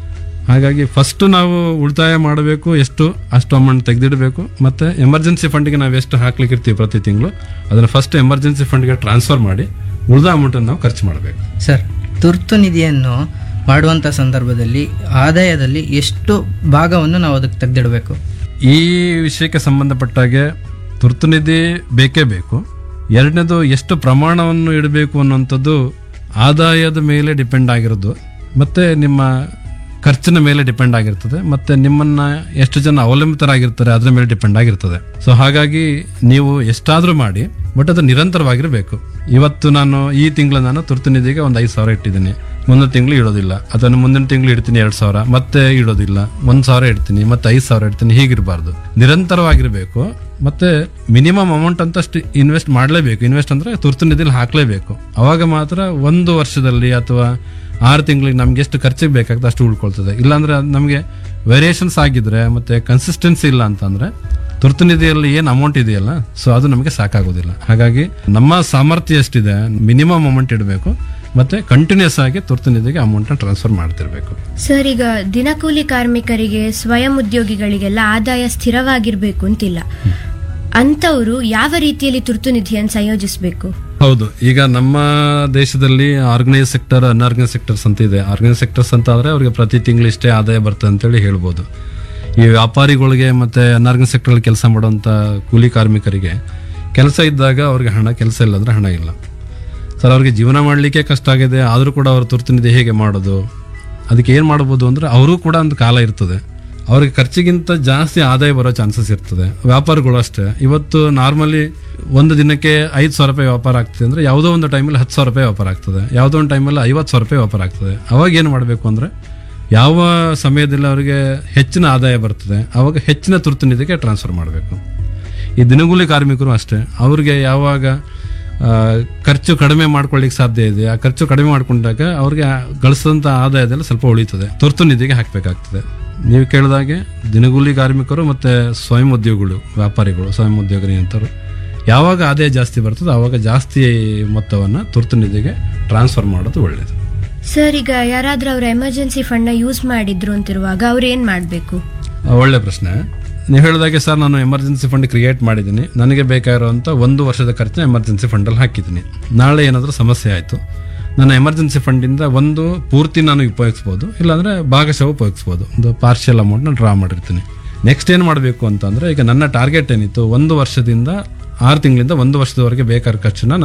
ಹಾಗಾಗಿ ಫಸ್ಟ್ ನಾವು ಉಳಿತಾಯ ಮಾಡಬೇಕು ಎಷ್ಟು ಅಷ್ಟು ಅಮೌಂಟ್ ತೆಗೆದಿಡಬೇಕು ಮತ್ತೆ ಎಮರ್ಜೆನ್ಸಿ ಫಂಡ್ಗೆ ನಾವು ಎಷ್ಟು ಹಾಕ್ಲಿಕ್ಕೆ ಇರ್ತೀವಿ ಪ್ರತಿ ತಿಂಗಳು ಅದನ್ನ ಫಸ್ಟ್ ಎಮರ್ಜೆನ್ಸಿ ಫಂಡ್ಗೆ ಟ್ರಾನ್ಸ್ಫರ್ ಮಾಡಿ ಉಳಿದ ಅಮೌಂಟನ್ನು ನಾವು ಖರ್ಚು ಮಾಡಬೇಕು ಸರ್ ತುರ್ತು ನಿಧಿಯನ್ನು ಮಾಡುವಂಥ ಸಂದರ್ಭದಲ್ಲಿ ಆದಾಯದಲ್ಲಿ ಎಷ್ಟು ಭಾಗವನ್ನು ನಾವು ಅದಕ್ಕೆ ತೆಗೆದಿಡಬೇಕು ಈ ವಿಷಯಕ್ಕೆ ಸಂಬಂಧಪಟ್ಟಾಗೆ ತುರ್ತು ನಿಧಿ ಬೇಕೇ ಬೇಕು ಎರಡನೇದು ಎಷ್ಟು ಪ್ರಮಾಣವನ್ನು ಇಡಬೇಕು ಅನ್ನುವಂಥದ್ದು ಆದಾಯದ ಮೇಲೆ ಡಿಪೆಂಡ್ ಆಗಿರೋದು ಮತ್ತೆ ನಿಮ್ಮ ಖರ್ಚಿನ ಮೇಲೆ ಡಿಪೆಂಡ್ ಆಗಿರ್ತದೆ ಮತ್ತೆ ನಿಮ್ಮನ್ನ ಎಷ್ಟು ಜನ ಅವಲಂಬಿತರಾಗಿರ್ತಾರೆ ಅದ್ರ ಮೇಲೆ ಡಿಪೆಂಡ್ ಆಗಿರ್ತದೆ ಸೊ ಹಾಗಾಗಿ ನೀವು ಎಷ್ಟಾದ್ರೂ ಮಾಡಿ ಬಟ್ ಅದು ನಿರಂತರವಾಗಿರಬೇಕು ಇವತ್ತು ನಾನು ಈ ತಿಂಗಳು ನಾನು ತುರ್ತು ನಿಧಿಗೆ ಒಂದು ಐದು ಸಾವಿರ ಇಟ್ಟಿದ್ದೀನಿ ಮುಂದಿನ ತಿಂಗಳು ಇಡೋದಿಲ್ಲ ಅಥವಾ ಮುಂದಿನ ತಿಂಗಳು ಇಡ್ತೀನಿ ಎರಡು ಸಾವಿರ ಮತ್ತೆ ಇಡೋದಿಲ್ಲ ಒಂದ್ ಸಾವಿರ ಇಡ್ತೀನಿ ಮತ್ತೆ ಐದು ಸಾವಿರ ಇಡ್ತೀನಿ ಹೀಗಿರಬಾರ್ದು ನಿರಂತರವಾಗಿರಬೇಕು ಮತ್ತೆ ಮಿನಿಮಮ್ ಅಮೌಂಟ್ ಅಂತ ಅಷ್ಟು ಇನ್ವೆಸ್ಟ್ ಮಾಡಲೇಬೇಕು ಇನ್ವೆಸ್ಟ್ ಅಂದ್ರೆ ತುರ್ತು ನಿಧಿಲಿ ಹಾಕ್ಲೇಬೇಕು ಅವಾಗ ಮಾತ್ರ ಒಂದು ವರ್ಷದಲ್ಲಿ ಅಥವಾ ಆರು ತಿಂಗಳಿಗೆ ನಮ್ಗೆ ಎಷ್ಟು ಖರ್ಚಿಗೆ ಬೇಕಾಗ್ತದೆ ಅಷ್ಟು ಉಳ್ಕೊಳ್ತದೆ ಇಲ್ಲಾಂದ್ರೆ ನಮಗೆ ವೇರಿಯೇಷನ್ಸ್ ಆಗಿದ್ರೆ ಮತ್ತೆ ಕನ್ಸಿಸ್ಟೆನ್ಸಿ ಇಲ್ಲ ಅಂತಂದ್ರೆ ತುರ್ತು ನಿಧಿಯಲ್ಲಿ ಏನು ಅಮೌಂಟ್ ಇದೆಯಲ್ಲ ಸೊ ಅದು ನಮಗೆ ಸಾಕಾಗೋದಿಲ್ಲ ಹಾಗಾಗಿ ನಮ್ಮ ಸಾಮರ್ಥ್ಯ ಎಷ್ಟಿದೆ ಮಿನಿಮಮ್ ಅಮೌಂಟ್ ಇಡಬೇಕು ಮತ್ತೆ ಕಂಟಿನ್ಯೂಸ್ ಆಗಿ ತುರ್ತು ನಿಧಿಗೆ ಅಮೌಂಟ್ನ ಟ್ರಾನ್ಸ್ಫರ್ ಮಾಡ್ತಿರ್ಬೇಕು ಸರ್ ಈಗ ದಿನಕೂಲಿ ಕಾರ್ಮಿಕರಿಗೆ ಸ್ವಯಂ ಉದ್ಯೋಗಿಗಳಿಗೆಲ್ಲ ಆದಾಯ ಸ್ಥಿರವಾಗಿರ್ಬೇಕು ಅಂತಿಲ್ಲ ಅಂತವರು ಯಾವ ರೀತಿಯಲ್ಲಿ ತುರ್ತು ನಿಧಿಯನ್ನು ಸಂಯೋಜಿಸಬೇಕು ಹೌದು ಈಗ ನಮ್ಮ ದೇಶದಲ್ಲಿ ಆರ್ಗನೈಸ್ ಸೆಕ್ಟರ್ ಅನ್ಆರ್ಗನೈಸ್ ಸೆಕ್ಟರ್ಸ್ ಅಂತ ಇದೆ ಆರ್ಗನೈಸ್ ಸೆಕ್ಟರ್ಸ್ ಅಂತ ಆದ್ರೆ ಅವ್ರಿಗೆ ಪ್ರತಿ ತಿಂಗಳು ಇಷ್ಟೇ ಆದಾಯ ಬರ್ತದೆ ಅಂತೇಳಿ ಹೇಳ್ಬೋದು ಈ ವ್ಯಾಪಾರಿಗಳಿಗೆ ಮತ್ತೆ ಅನ್ಆರ್ಗನೈಸ್ ಸೆಕ್ಟರ್ ಕೆಲಸ ಮಾಡುವಂತ ಕೂಲಿ ಕಾರ್ಮಿಕರಿಗೆ ಕೆಲಸ ಇದ್ದಾಗ ಅವ್ರಿಗೆ ಹಣ ಕೆಲಸ ಇಲ್ಲ ಅಂದ್ರೆ ಹಣ ಇಲ್ಲ ಸರ್ ಅವ್ರಿಗೆ ಜೀವನ ಮಾಡಲಿಕ್ಕೆ ಕಷ್ಟ ಆಗಿದೆ ಆದರೂ ಕೂಡ ಅವ್ರ ತುರ್ತು ನಿಧಿ ಹೇಗೆ ಮಾಡೋದು ಅದಕ್ಕೆ ಏನು ಮಾಡ್ಬೋದು ಅಂದ್ರೆ ಅವರು ಕೂಡ ಒಂದು ಕಾಲ ಇರ್ತದೆ ಅವ್ರಿಗೆ ಖರ್ಚಿಗಿಂತ ಜಾಸ್ತಿ ಆದಾಯ ಬರೋ ಚಾನ್ಸಸ್ ಇರ್ತದೆ ವ್ಯಾಪಾರಗಳು ಅಷ್ಟೇ ಇವತ್ತು ನಾರ್ಮಲಿ ಒಂದು ದಿನಕ್ಕೆ ಐದು ಸಾವಿರ ರೂಪಾಯಿ ವ್ಯಾಪಾರ ಆಗ್ತದೆ ಅಂದ್ರೆ ಯಾವುದೋ ಒಂದು ಟೈಮಲ್ಲಿ ಹತ್ತು ಸಾವಿರ ರೂಪಾಯಿ ವ್ಯಾಪಾರ ಆಗ್ತದೆ ಯಾವುದೋ ಒಂದು ಟೈಮಲ್ಲಿ ಐವತ್ತು ಸಾವಿರ ರೂಪಾಯಿ ವ್ಯಾಪಾರ ಆಗ್ತದೆ ಅವಾಗ ಏನು ಮಾಡಬೇಕು ಅಂದ್ರೆ ಯಾವ ಸಮಯದಲ್ಲಿ ಅವರಿಗೆ ಹೆಚ್ಚಿನ ಆದಾಯ ಬರ್ತದೆ ಅವಾಗ ಹೆಚ್ಚಿನ ತುರ್ತು ನಿಧಿಗೆ ಟ್ರಾನ್ಸ್ಫರ್ ಮಾಡಬೇಕು ಈ ದಿನಗೂಲಿ ಕಾರ್ಮಿಕರು ಅಷ್ಟೇ ಅವ್ರಿಗೆ ಯಾವಾಗ ಆ, ಖರ್ಚು ಕಡಿಮೆ ಮಾಡ್ಕೊಳ್ಳಿಕ್ಕೆ ಸಾಧ್ಯ ಇದೆ ಆ ಖರ್ಚು ಕಡಿಮೆ ಮಾಡ್ಕೊಂಡಾಗ ಅವ್ರಿಗೆ ಗಳಿಸಿದಂಥ ಆದಾಯದಲ್ಲಿ ಸ್ವಲ್ಪ ಉಳಿತದೆ ತುರ್ತು ನಿಧಿಗೆ ಹಾಕಬೇಕಾಗ್ತದೆ ನೀವು ಕೇಳಿದಾಗೆ ದಿನಗೂಲಿ ಕಾರ್ಮಿಕರು ಮತ್ತೆ ಸ್ವಯಂ ಉದ್ಯೋಗಿಗಳು ವ್ಯಾಪಾರಿಗಳು ಸ್ವಯಂ ಉದ್ಯೋಗಿ ಅಂತವರು ಯಾವಾಗ ಆದಾಯ ಜಾಸ್ತಿ ಬರ್ತದೆ ಆವಾಗ ಜಾಸ್ತಿ ಮೊತ್ತವನ್ನು ತುರ್ತು ನಿಧಿಗೆ ಟ್ರಾನ್ಸ್ಫರ್ ಮಾಡೋದು ಒಳ್ಳೆಯದು ಸರ್ ಈಗ ಯಾರಾದ್ರೂ ಅವ್ರ ಎಮರ್ಜೆನ್ಸಿ ಫಂಡ್ ನ ಯೂಸ್ ಮಾಡಿದ್ರು ಅಂತಿರುವಾಗ ಅವ್ರು ಏನ್ ಮಾಡ್ಬೇಕು ಆ, ಒಳ್ಳೆ ಪ್ರಶ್ನೆ ನೀವು ಹೇಳಿದಾಗೆ ಸರ್ ನಾನು ಎಮರ್ಜೆನ್ಸಿ ಫಂಡ್ ಕ್ರಿಯೇಟ್ ಮಾಡಿದ್ದೀನಿ ನನಗೆ ಬೇಕಾಗಿರುವಂಥ ಒಂದು ವರ್ಷದ ಖರ್ಚನ್ನ ಎಮರ್ಜೆನ್ಸಿ ಫಂಡಲ್ಲಿ ಹಾಕಿದ್ದೀನಿ ನಾಳೆ ಏನಾದರೂ ಸಮಸ್ಯೆ ಆಯಿತು ನನ್ನ ಎಮರ್ಜೆನ್ಸಿ ಫಂಡಿಂದ ಒಂದು ಪೂರ್ತಿ ನಾನು ಉಪಯೋಗಿಸ್ಬೋದು ಇಲ್ಲಾಂದರೆ ಭಾಗಶಃ ಉಪಯೋಗಿಸ್ಬೋದು ಒಂದು ಪಾರ್ಷಿಯಲ್ ಅಮೌಂಟ್ನ ಡ್ರಾ ಮಾಡಿರ್ತೀನಿ ನೆಕ್ಸ್ಟ್ ಏನು ಮಾಡಬೇಕು ಅಂತಂದರೆ ಈಗ ನನ್ನ ಟಾರ್ಗೆಟ್ ಏನಿತ್ತು ಒಂದು ವರ್ಷದಿಂದ ಆರು ತಿಂಗಳಿಂದ ಒಂದು ವರ್ಷದವರೆಗೆ ಬೇಕಾದ ಖರ್ಚನ್ನ